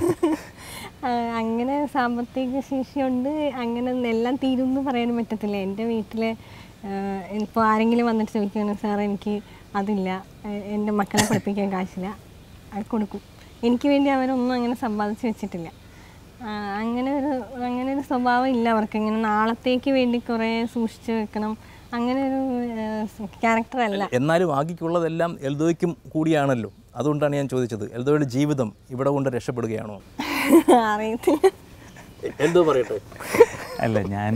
ആ, അങ്ങനെ സാമ്പത്തിക ശേഷിയുണ്ട് അങ്ങനെ എല്ലാം തീരും എന്ന് പറയാനും പറ്റത്തില്ല എൻ്റെ വീട്ടിൽ ഇപ്പോൾ ആരെങ്കിലും വന്നിട്ട് ചോദിക്കുകയാണ് സാർ എനിക്ക് അതില്ല എ- എൻ്റെ മക്കളെ പഠിപ്പിക്കാൻ കാശില്ല അത് കൊടുക്കും എനിക്ക് വേണ്ടി അവരൊന്നും അങ്ങനെ സമ്പാദിച്ച് വെച്ചിട്ടില്ല ആ, അങ്ങനെ ഒരു അങ്ങനെ ഒരു സ്വഭാവം ഇല്ല അവർക്ക് ഇങ്ങനെ നാളത്തേക്ക് വേണ്ടി കുറേ സൂക്ഷിച്ചു വെക്കണം അങ്ങനെ ഒരു ക്യാരക്ടർ അല്ല എന്നാലും ആകിക്കുള്ളതെല്ലാം എൽദോയ്ക്കും കൂടിയാണല്ലോ അതുകൊണ്ടാണ് ഞാൻ ചോദിച്ചത് എൽദോയുടെ ജീവിതം ഇവിടെ കൊണ്ട് രക്ഷപ്പെടുകയാണോ അറിയത്തില്ല എൽദോ പറയട്ടെ അല്ല ഞാൻ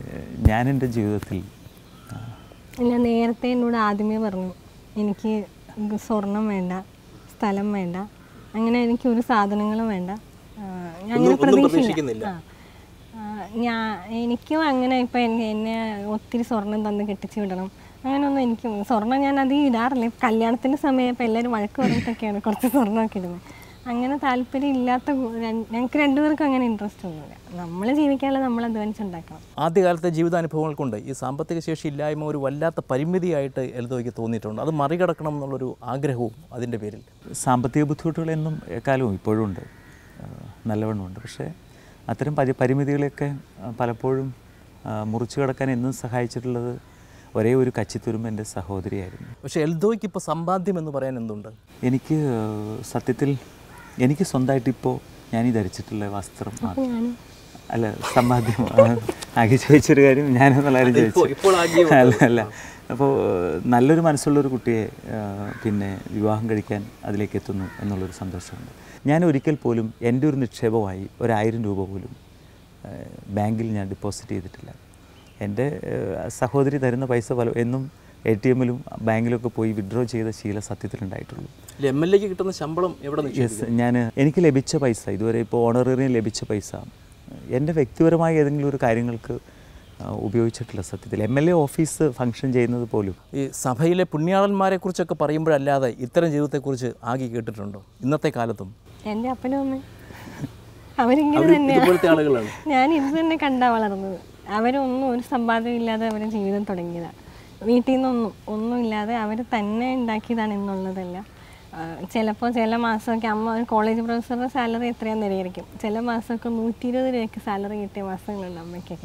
ഞാൻ എൻ്റെ ജീവിതത്തിൽ ആ, ഞാൻ നേരത്തെ എന്നോട് ആദ്യമേ പറഞ്ഞു എനിക്ക് സ്വർണം വേണ്ട സ്ഥലം വേണ്ട അങ്ങനെ എനിക്ക് ഒരു സാധനങ്ങളും വേണ്ട ആ, ഞാൻ അങ്ങനെ ഒന്നും- ഒന്നും പ്രതീക്ഷിച്ചില്ല ആ. ആ, ഞാൻ എനിക്കും അങ്ങനെ ഇപ്പം എന്നെ എന്നെ ഒത്തിരി സ്വർണം തന്ന് കെട്ടിച്ച് വിടണം അങ്ങനെയൊന്നും എനിക്ക് സ്വർണം ഞാൻ അധികം ഇടാറില്ല ഇപ്പം കല്യാണത്തിൻ്റെ സമയം ഇപ്പം എല്ലാവരും വഴക്ക് പറഞ്ഞിട്ടൊക്കെയാണ് കുറച്ച് സ്വർണ്ണമൊക്കെ ഇടുന്നത് അങ്ങനെ താല്പര്യം ഇല്ലാത്ത കു- രണ്ട്- ഞങ്ങൾക്ക് രണ്ടുപേർക്കും അങ്ങനെ ഇൻട്രസ്റ്റ് ഒന്നുമില്ല നമ്മൾ ജീവിക്കാനുള്ള നമ്മൾ അധ്വാനിച്ചുണ്ടാക്കണം ആദ്യകാലത്തെ ജീവിതാനുഭവങ്ങൾ കൊണ്ട് ഈ സാമ്പത്തിക ശേഷി ഇല്ലായ്മ ഒരു വല്ലാത്ത പരിമിതിയായിട്ട് എൽദോയ്ക്ക് തോന്നിയിട്ടുണ്ട് അത് മറികടക്കണം എന്നുള്ളൊരു ആഗ്രഹവും അതിൻ്റെ പേരിൽ സാമ്പത്തിക ബുദ്ധിമുട്ടുകൾ എന്നും എക്കാലവും ഇപ്പോഴും ഉണ്ട് ആ, നല്ലവണ്ണമുണ്ട് പക്ഷേ അത്തരം പരി പരിമിതികളെയൊക്കെ ആ, പലപ്പോഴും ആ, മുറിച്ചു കടക്കാൻ എന്നും സഹായിച്ചിട്ടുള്ളത് ഒരേ ഒരു കച്ചിത്തുരുമ്പ് എൻ്റെ സഹോദരിയായിരുന്നു പക്ഷേ എൽദോയ്ക്ക് ഇപ്പോൾ സമ്പാദ്യം എന്ന് പറയാൻ എന്തുണ്ട് എനിക്ക് ആ, സത്യത്തിൽ എനിക്ക് സ്വന്തമായിട്ട് ഇപ്പോൾ ഞാൻ ഈ ധരിച്ചിട്ടുള്ള വസ്ത്രം മാത്രം ഞാനും അല്ല സമ്പാദ്യം ആ, ആകെ ചോദിച്ചൊരു കാര്യം ഞാനെന്നുള്ള കാര്യം ചോദിച്ചു ഇപ്പോൾ ആകിയ അല്ല അല്ല അപ്പോൾ നല്ലൊരു മനസ്സുള്ളൊരു കുട്ടിയെ ആ, പിന്നെ വിവാഹം കഴിക്കാൻ അതിലേക്ക് എത്തുന്നു എന്നുള്ളൊരു സന്തോഷമുണ്ട് ഞാൻ ഒരിക്കൽ പോലും എൻ്റെ ഒരു നിക്ഷേപമായി ഒരായിരം രൂപ പോലും ആ, ബാങ്കിൽ ഞാൻ ഡെപ്പോസിറ്റ് ചെയ്തിട്ടില്ല എൻ്റെ ആ, സഹോദരി തരുന്ന പൈസ പല എന്നും എ ടി എമ്മിലും ബാങ്കിലൊക്കെ പോയി വിഡ്രോ ചെയ്ത ശീലം സത്യത്തിലുണ്ടായിട്ടുള്ളൂ എം എൽ എക്ക് കിട്ടുന്ന ശമ്പളം എവിടെ നിക്ഷേപിക്കും യെസ് ഞാൻ എനിക്ക് ലഭിച്ച പൈസ ഇതുവരെ ഇപ്പോൾ ഓണറേറിയം ലഭിച്ച പൈസ എൻ്റെ വ്യക്തിപരമായ ഏതെങ്കിലും ഒരു കാര്യങ്ങൾക്ക് ആ, ഉപയോഗിച്ചിട്ടില്ല സത്യത്തിൽ M L A office function ചെയ്യുന്നത് പോലും ഈ സഭയിലെ പുണ്യാളന്മാരെ കുറിച്ചൊക്കെ പറയുമ്പോഴല്ലാതെ ഇത്തരം ജീവിതത്തെക്കുറിച്ച് ആകെ കേട്ടിട്ടുണ്ടോ ഇന്നത്തെ കാലത്തും എൻ്റെ അപ്പനും അമ്മയും അവരിങ്ങനെ അവർ തന്നെയാണ് ഇതുപോലത്തെ ആളുകളാണ് ഞാൻ ഇത് തന്നെ കണ്ടാ വളർന്നത് അവരൊന്നും ഒരു സമ്പാദ്യം ഇല്ലാതെ അവരുടെ ജീവിതം തുടങ്ങിയതാണ് വീട്ടിൽ നിന്നൊന്നും ഒന്നും ഇല്ലാതെ അവർ തന്നെ ഉണ്ടാക്കിയതാണ് എന്നുള്ളതല്ല ചിലപ്പോൾ ചില മാസമൊക്കെ അമ്മ ഒരു കോളേജ് പ്രൊഫസറുടെ സാലറി എത്രയാണെന്ന് അറിയായിരിക്കും ചില മാസമൊക്കെ നൂറ്റി ഇരുപത് രൂപയ്ക്ക് സാലറി കിട്ടിയ മാസങ്ങളുണ്ട് അമ്മയ്ക്കൊക്കെ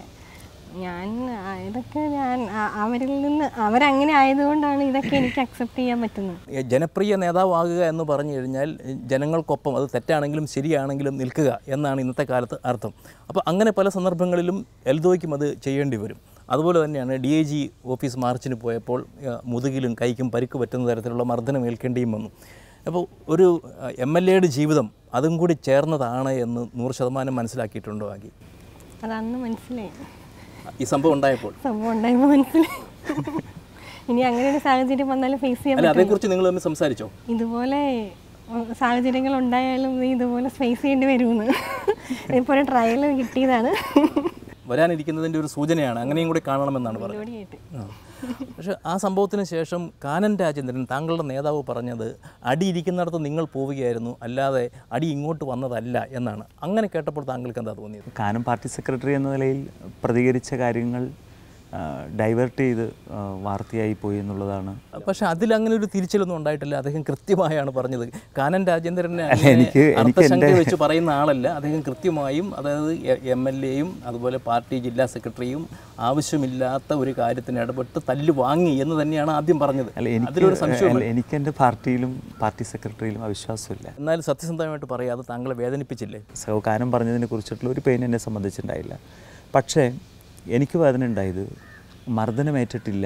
ഞാൻ ആ, ഇതൊക്കെ ഞാൻ ആ- അവരിൽ നിന്ന് അവരങ്ങനെ ആയതുകൊണ്ടാണ് ഇതൊക്കെ എനിക്ക് അക്സെപ്റ്റ് ചെയ്യാൻ പറ്റുന്നത് ഈ ജനപ്രിയ നേതാവാകുക എന്ന് പറഞ്ഞു കഴിഞ്ഞാൽ ഈ ജനങ്ങൾക്കൊപ്പം അത് തെറ്റാണെങ്കിലും ശരിയാണെങ്കിലും നിൽക്കുക എന്നാണ് ഇന്നത്തെ കാലത്ത് അർത്ഥം അപ്പോൾ അങ്ങനെ പല സന്ദർഭങ്ങളിലും എൽദോയ്ക്കും അത് ചെയ്യേണ്ടി വരും അതുപോലെ തന്നെയാണ് ഡി ഐ ജി ഓഫീസ് മാർച്ചിന് പോയപ്പോൾ ആ, മുതുകിലും കൈക്കും പരിക്ക് പറ്റുന്ന തരത്തിലുള്ള മർദ്ദനം ഏൽക്കേണ്ടിയും വന്നു അപ്പോൾ ഒരു എം എൽ എയുടെ ജീവിതം അതും കൂടി ചേർന്നതാണ് എന്ന് നൂറ് ശതമാനം മനസ്സിലാക്കിയിട്ടുണ്ടോ ആകി അത് അന്ന് മനസ്സിലായി ഈ സംഭവം ഉണ്ടായപ്പോൾ സംഭവം ഉണ്ടായപ്പോൾ മനസ്സിലായി ഇനി അങ്ങനെ ഒരു സാഹചര്യം വന്നാലും ഫേസ് ചെയ്യാൻ അല്ല അതേക്കുറിച്ച് നിങ്ങൾ തമ്മിൽ സംസാരിച്ചോ ഇതുപോലെ ഉം, സാഹചര്യങ്ങൾ ഉണ്ടായാലും നീ ഇതുപോലെ ഫേസ് ചെയ്യേണ്ടി വരുമെന്ന് ഇപ്പോൾ ഒരു ട്രയൽ കിട്ടിയതാണ് വരാനിരിക്കുന്നതിൻ്റെ ഒരു സൂചനയാണ് അങ്ങനെയും കൂടി കാണണമെന്നാണ് പറഞ്ഞത് ജോഡിയായിട്ട് ആ. പക്ഷെ ആ സംഭവത്തിന് ശേഷം കാനൻ രാജേന്ദ്രൻ താങ്കളുടെ നേതാവ് പറഞ്ഞത് അടി ഇരിക്കുന്നിടത്ത് നിങ്ങൾ പോവുകയായിരുന്നു അല്ലാതെ അടി ഇങ്ങോട്ട് വന്നതല്ല എന്നാണ് അങ്ങനെ കേട്ടപ്പോൾ താങ്കൾക്ക് എന്താ തോന്നിയത് കാനം പാർട്ടി സെക്രട്ടറി എന്ന നിലയിൽ പ്രതികരിച്ച കാര്യങ്ങൾ ഡൈവേർട്ട് ചെയ്ത് ആ, വാർത്തയായി പോയി എന്നുള്ളതാണ് പക്ഷെ അതിൽ അങ്ങനെ ഒരു തിരിച്ചിലൊന്നും ഉണ്ടായിട്ടില്ല അദ്ദേഹം കൃത്യമായാണ് പറഞ്ഞത് കാനൻ രാജേന്ദ്രനെ അല്ല, എനിക്ക് എനിക്ക് അർത്ഥശങ്ക എൻ്റെ- വെച്ച് പറയുന്ന ആളല്ല അദ്ദേഹം കൃത്യമായും അതായത് എം എൽ എയും അതുപോലെ പാർട്ടി ജില്ലാ സെക്രട്ടറിയും ആവശ്യമില്ലാത്ത ഒരു കാര്യത്തിന് ഇടപെട്ട് തല്ല് വാങ്ങി എന്ന് തന്നെയാണ് ആദ്യം പറഞ്ഞത് അല്ല എനിക്ക് അതിലൊരു സംശയം അല്ല, എനിക്ക് എൻ്റെ പാർട്ടിയിലും പാർട്ടി സെക്രട്ടറിയിലും അവിശ്വാസമില്ല എന്നാൽ സത്യസന്ധമായിട്ട് പറയാതെ താങ്കളെ വേദനിപ്പിച്ചില്ലേ സഹോ കാനം പറഞ്ഞതിനെ കുറിച്ചിട്ടുള്ള ഒരു പെയിൻ എന്നെ സംബന്ധിച്ചിട്ടുണ്ടായില്ല പക്ഷേ എനിക്ക് വേദന ഉണ്ടായത് മർദ്ദനമേറ്റിട്ടില്ല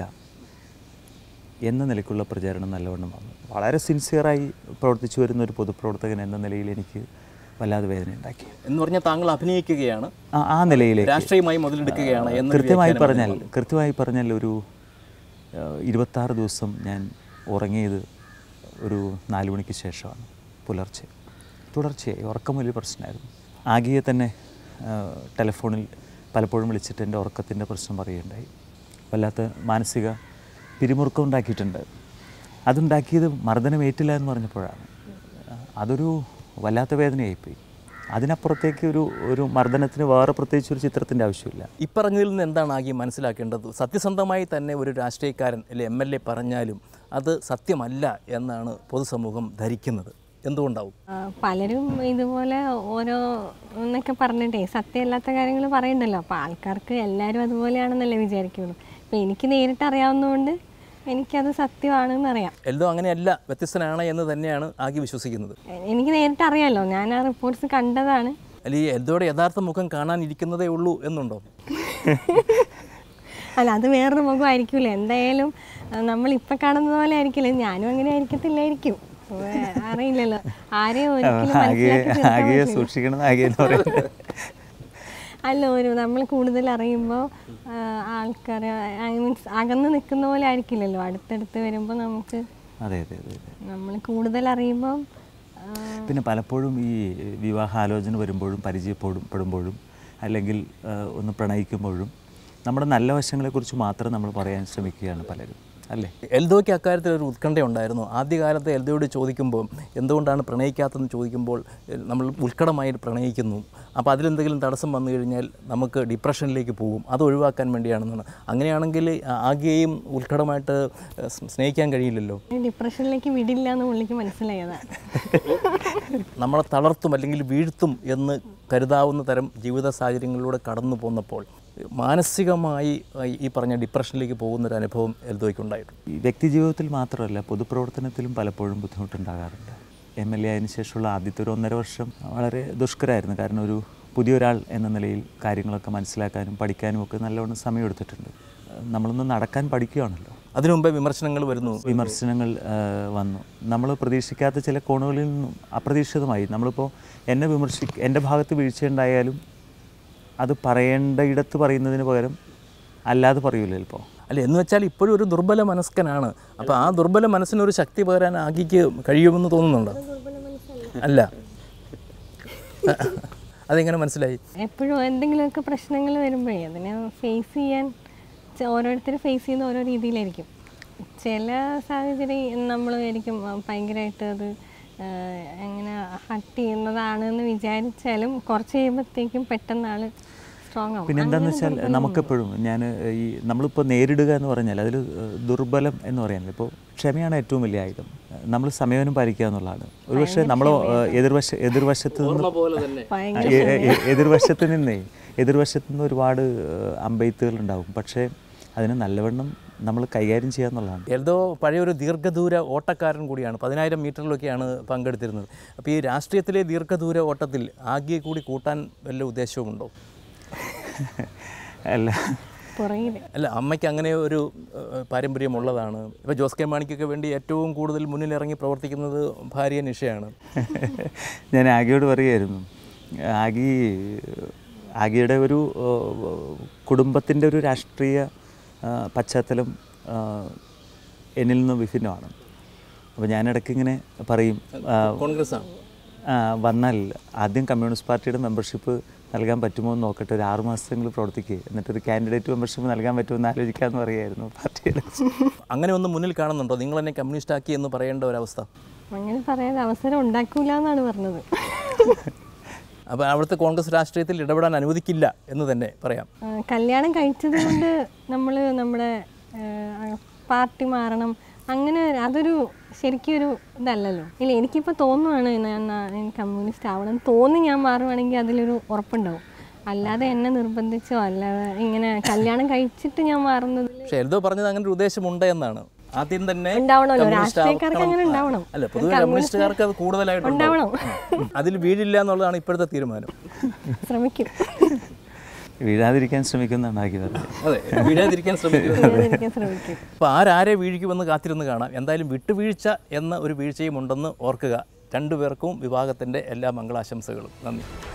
എന്ന നിലയ്ക്കുള്ള പ്രചാരണം നല്ലവണ്ണം വന്നു വളരെ സിൻസിയറായി പ്രവർത്തിച്ചു വരുന്ന ഒരു പൊതുപ്രവർത്തകൻ എന്ന നിലയിൽ എനിക്ക് വല്ലാതെ വേദന ഉണ്ടാക്കി എന്ന് പറഞ്ഞാൽ താങ്കൾ അഭിനയിക്കുകയാണ് ആ ആ നിലയിലേക്ക് രാഷ്ട്രീയമായി മുതലെടുക്കുകയാണ് എന്നൊരു കൃത്യമായി വ്യാഖ്യാനം പറഞ്ഞാൽ കൃത്യമായി പറഞ്ഞാൽ ഒരു ആ, ഇരുപത്താറ് ദിവസം ഞാൻ ഉറങ്ങിയത് ഒരു നാല് മണിക്ക് ശേഷമാണ് പുലർച്ചെ തുടർച്ചയായി ഉറക്കം വലിയ പ്രശ്നമായിരുന്നു ആകിയെ തന്നെ ആ, ടെലിഫോണിൽ പലപ്പോഴും വിളിച്ചിട്ട് എൻ്റെ ഉറക്കത്തിൻ്റെ പ്രശ്നം പറയുകയുണ്ടായി വല്ലാത്ത മാനസിക പിരിമുറുക്കം ഉണ്ടാക്കിയിട്ടുണ്ട് അതുണ്ടാക്കിയത് മർദ്ദനമേറ്റില്ല എന്ന് പറഞ്ഞപ്പോഴാണ് ആ, അതൊരു വല്ലാത്ത വേദനയായിപ്പോയി അതിനപ്പുറത്തേക്ക് ഒരു ഒരു മർദ്ദനത്തിന് വേറെ പ്രത്യേകിച്ച് ഒരു ചിത്രത്തിൻ്റെ ആവശ്യമില്ല ഇപ്പറഞ്ഞതിൽ നിന്ന് എന്താണ് ആകെ മനസ്സിലാക്കേണ്ടത് സത്യസന്ധമായി തന്നെ ഒരു രാഷ്ട്രീയക്കാരൻ അല്ലെ എം എൽ എ പറഞ്ഞാലും അത് സത്യമല്ല എന്നാണ് പൊതുസമൂഹം ധരിക്കുന്നത് എന്തുകൊണ്ടാവും ആ, പലരും ഇതുപോലെ ഓരോ എന്നൊക്കെ പറഞ്ഞിട്ടേ സത്യമല്ലാത്ത കാര്യങ്ങൾ പറയണ്ടല്ലോ അപ്പോൾ ആൾക്കാർക്ക് എല്ലാവരും അതുപോലെയാണെന്നല്ലേ വിചാരിക്കുള്ളൂ അപ്പോൾ എനിക്ക് നേരിട്ട് അറിയാവുന്നതുകൊണ്ട് എനിക്കത് സത്യമാണെന്ന് അറിയാം എല്ലോ അങ്ങനെയല്ല വ്യത്യസ്തനാണ് എന്ന് തന്നെയാണ് ആകെ വിശ്വസിക്കുന്നത് എ- എനിക്ക് നേരിട്ട് അറിയാമല്ലോ ഞാൻ ആ റിപ്പോർട്ട്സ് കണ്ടതാണ് അല്ല ഈ എൽദോയുടെ യഥാർത്ഥ മുഖം കാണാനിരിക്കുന്നതേ ഉള്ളൂ എന്നുണ്ടോ അല്ല അത് വേറൊരു മുഖമായിരിക്കില്ല എന്തായാലും നമ്മളിപ്പോൾ കാണുന്നത് പോലെ ആയിരിക്കില്ല ഞാനും അങ്ങനെ ആയിരിക്കത്തില്ലായിരിക്കും വേ- അറിയില്ലല്ലോ ആരെയും ഒരിക്കലും ആകെ മനസ്സിലാക്കി തീർക്കാൻ ആകെ പറ്റില്ല. സൂക്ഷിക്കണം ആകെ എന്ന് പറയുന്നത് അല്ല ഒരു നമ്മൾ കൂടുതൽ അറിയുമ്പോൾ ആൾക്കാർ മീൻസ് അകന്ന് നിൽക്കുന്ന പോലെ ആയിരിക്കില്ലല്ലോ അടുത്തടുത്ത് വരുമ്പോൾ നമുക്ക് അതെ അതെ അതെ അതെ നമ്മൾ കൂടുതൽ അറിയുമ്പോൾ പിന്നെ പലപ്പോഴും ഈ വിവാഹാലോചന വരുമ്പോഴും പരിചയപ്പെടും പെടുമ്പോഴും അല്ലെങ്കിൽ ആ, ഒന്ന് പ്രണയിക്കുമ്പോഴും നമ്മുടെ നല്ല വശങ്ങളെക്കുറിച്ച് മാത്രം നമ്മൾ പറയാൻ ശ്രമിക്കുകയാണ് പലരും അല്ലേ എൽദോയ്ക്ക് അക്കാര്യത്തിൽ ഒരു ഉത്കണ്ഠ ഉണ്ടായിരുന്നു ആദ്യകാലത്ത് എൽദോയോട് ചോദിക്കുമ്പോൾ എന്തുകൊണ്ടാണ് പ്രണയിക്കാത്തതെന്ന് ചോദിക്കുമ്പോൾ എ, നമ്മൾ ഉത്കടമായി പ്രണയിക്കുന്നു അപ്പോൾ അതിലെന്തെങ്കിലും തടസ്സം വന്നു കഴിഞ്ഞാൽ നമുക്ക് ഡിപ്രഷനിലേക്ക് പോകും അത് ഒഴിവാക്കാൻ വേണ്ടിയാണെന്നാണ് അങ്ങനെയാണെങ്കിൽ ആകെയും ഉത്കടമായിട്ട് എ, സ് സ്നേഹിക്കാൻ കഴിയില്ലല്ലോ ഡിപ്രഷനിലേക്ക് വിടില്ല എന്ന് പുള്ളിക്ക് മനസ്സിലായതാണ് നമ്മളെ തളർത്തും അല്ലെങ്കിൽ വീഴ്ത്തും എന്ന് കരുതാവുന്ന തരം ജീവിത സാഹചര്യങ്ങളിലൂടെ കടന്നു പോന്നപ്പോൾ മാനസികമായി ആ, ഈ പറഞ്ഞ ഡിപ്രഷനിലേക്ക് പോകുന്നൊരു അനുഭവം എൽദോയ്ക്കുണ്ടായിട്ടുണ്ട് ഈ വ്യക്തി ജീവിതത്തിൽ മാത്രമല്ല പൊതുപ്രവർത്തനത്തിലും പലപ്പോഴും ബുദ്ധിമുട്ടുണ്ടാകാറുണ്ട് എം എൽ എ ആയതിനു ശേഷമുള്ള ആദ്യത്തെ ഒരു ഒന്നര വർഷം വളരെ ദുഷ്കരമായിരുന്നു കാരണം ഒരു പുതിയൊരാൾ എന്ന നിലയിൽ കാര്യങ്ങളൊക്കെ മനസ്സിലാക്കാനും പഠിക്കാനും ഒക്കെ നല്ലവണ്ണം സമയമെടുത്തിട്ടുണ്ട് നമ്മളൊന്ന് നടക്കാൻ പഠിക്കുകയാണല്ലോ അതിനു മുമ്പേ വിമർശനങ്ങൾ വരുന്നു വിമർശനങ്ങൾ ആ, വന്നു നമ്മൾ പ്രതീക്ഷിക്കാത്ത ചില കോണുകളിൽ നിന്നും അപ്രതീക്ഷിതമായി നമ്മളിപ്പോൾ എന്നെ വിമർശി എൻ്റെ ഭാഗത്ത് വീഴ്ചയുണ്ടായാലും അത് പറയേണ്ട ഇടത്ത് പറയുന്നതിന് പകരം അല്ലാതെ പറയൂല ചിലപ്പോൾ അല്ല എന്ന് വെച്ചാൽ ഇപ്പോഴും ഒരു ദുർബല മനസ്കനാണ് അപ്പോൾ ആ ദുർബല മനസ്സിനൊരു ശക്തി പകരാൻ ആകിക്ക് കഴിയുമെന്ന് തോന്നുന്നുണ്ടോ അല്ല അതെങ്ങനെ മനസ്സിലായി എപ്പോഴും എന്തെങ്കിലുമൊക്കെ പ്രശ്നങ്ങൾ വരുമ്പോഴേ അതിനെ ഫേസ് ചെയ്യാൻ ഓരോരുത്തർ ഫേസ് ചെയ്യുന്ന ഓരോ രീതിയിലായിരിക്കും ചില സാഹചര്യം നമ്മൾ ആയിരിക്കും ഭയങ്കരമായിട്ട് അത് ആ, എങ്ങനെ ഹട്ട് ചെയ്യുന്നതാണ് എന്ന് വിചാരിച്ചാലും കുറച്ച് കഴിയുമ്പോഴത്തേക്കും പെട്ടെന്ന് ആൾ സ്ട്രോങ് ആവും പിന്നെ എന്താണെന്ന് വെച്ചാൽ നമുക്കെപ്പോഴും ഞാൻ ഈ നമ്മളിപ്പോൾ നേരിടുക എന്ന് പറഞ്ഞാൽ അതിൽ ദുർബലം എന്ന് പറയാനില്ല ഇപ്പോൾ ക്ഷമയാണ് ഏറ്റവും വലിയ ആയുധം നമ്മൾ സമയവും പാലിക്കുക എന്നുള്ളതാണ് ഒരുപക്ഷെ നമ്മൾ എതിർവശ എതിർവശത്ത് നിന്ന് പോലെ തന്നെ ഭയങ്കര എ- എ- എ- എതിർവശത്ത് നിന്നേ എതിർവശത്ത് നിന്ന് ഒരുപാട് അമ്പെയ്ത്തുകൾ ഉണ്ടാവും പക്ഷേ അതിനെ നല്ലവണ്ണം നമ്മൾ കൈകാര്യം ചെയ്യുക എന്നുള്ളതാണ് എൽദോ പഴയൊരു ദീർഘദൂര ഓട്ടക്കാരൻ കൂടിയാണ് പതിനായിരം മീറ്ററിലൊക്കെയാണ് പങ്കെടുത്തിരുന്നത് അപ്പോൾ ഈ രാഷ്ട്രീയത്തിലെ ദീർഘദൂര ഓട്ടത്തിൽ ആകിയെ കൂടി കൂട്ടാൻ വല്ല ഉദ്ദേശവുമുണ്ടോ അല്ല പുറകിൽ അല്ല അമ്മയ്ക്ക് അങ്ങനെ ഒരു ഏഹ്, പാരമ്പര്യമുള്ളതാണ് ഇപ്പോൾ ജോസ് കെ മാണിക്കൊക്കെ വേണ്ടി ഏറ്റവും കൂടുതൽ മുന്നിലിറങ്ങി പ്രവർത്തിക്കുന്നത് ഭാര്യ നിഷയാണ് ഞാൻ ആഗിയോട് പറയുമായിരുന്നു ആഗി ആഗിയുടെ ഒരു കുടുംബത്തിൻ്റെ ഒരു രാഷ്ട്രീയ ആ, പശ്ചാത്തലം ആ, എന്നിൽ നിന്ന് വിഭിന്നമാണ് അപ്പോൾ ഞാൻ ഇടയ്ക്ക് ഇങ്ങനെ പറയും ആ, കോൺഗ്രസ്സാണ് ആ, വന്നാൽ ആദ്യം കമ്മ്യൂണിസ്റ്റ് പാർട്ടിയുടെ മെമ്പർഷിപ്പ് നൽകാൻ പറ്റുമോ എന്ന് നോക്കട്ടെ ഒരു ആറ് മാസത്തെങ്കിലും പ്രവർത്തിക്കുക എന്നിട്ടൊരു കാൻഡിഡേറ്റ് മെമ്പർഷിപ്പ് നൽകാൻ പറ്റുമോ എന്ന് ആലോചിക്കാമെന്ന് പറയുമായിരുന്നു പാർട്ടിയുടെ അങ്ങനെ ഒന്ന് മുന്നിൽ കാണുന്നുണ്ടോ നിങ്ങൾ എന്നെ കമ്മ്യൂണിസ്റ്റ് ആക്കി എന്ന് പറയേണ്ട ഒരവസ്ഥ അങ്ങനെ പറയാൻ അവസരം ഉണ്ടാക്കൂല എന്നാണ് പറഞ്ഞത് അപ്പോൾ അവിടുത്തെ കോൺഗ്രസ് രാഷ്ട്രീയത്തിൽ ഇടപെടാൻ അനുവദിക്കില്ല എന്ന് തന്നെ പറയാം ആ, കല്യാണം കഴിച്ചത് കൊണ്ട് നമ്മൾ നമ്മുടെ ആ, പാർട്ടി മാറണം അങ്ങനെ അതൊരു ശരിക്കും ഒരു ഇതല്ലല്ലോ ഇല്ല എനിക്കിപ്പോൾ തോന്നുവാണ് ഞാൻ ഞാൻ കമ്മ്യൂണിസ്റ്റ് ആവണം എന്ന് തോന്നി ഞാൻ മാറുവാണെങ്കിൽ അതിലൊരു ഉറപ്പുണ്ടാവും അല്ലാതെ എന്നെ നിർബന്ധിച്ചോ അല്ലാതെ ഇങ്ങനെ കല്യാണം കഴിച്ചിട്ട് ഞാൻ മാറുന്നത് പക്ഷേ എൽദോ പറഞ്ഞത് അങ്ങനെ ഒരു ഉദ്ദേശമുണ്ട് എന്നാണ് ആദ്യം തന്നെ ഉണ്ടാവണമല്ലോ കമ്മ്യൂണിസ്റ്റ് രാഷ്ട്രീയക്കാർക്ക് ആവണം. അങ്ങനെ ഉണ്ടാവണം അല്ല പൊതുവെ കമ്മ്യൂണിസ്റ്റുകാർക്ക് അത് കൂടുതലായിട്ടുണ്ട് ഉണ്ടാവണം അതിൽ വീഴില്ല എന്നുള്ളതാണ് ഇപ്പോഴത്തെ തീരുമാനം ശ്രമിക്കും വീഴാതിരിക്കാൻ ശ്രമിക്കുന്നതാണ് ആഗി പറഞ്ഞത് അതെ വീഴാതിരിക്കാൻ ശ്രമിക്കുന്നത് ചെയ്യാതിരിക്കാൻ ശ്രമിക്കും അപ്പോൾ ആരാരെ വീഴിക്കുമെന്ന് കാത്തിരുന്ന് കാണാം എന്തായാലും വിട്ടുവീഴ്ച എന്ന ഒരു വീഴ്ചയും ഉണ്ടെന്ന് ഓർക്കുക രണ്ടുപേർക്കും വിഭാഗത്തിൻ്റെ എല്ലാ മംഗളാശംസകളും നന്ദി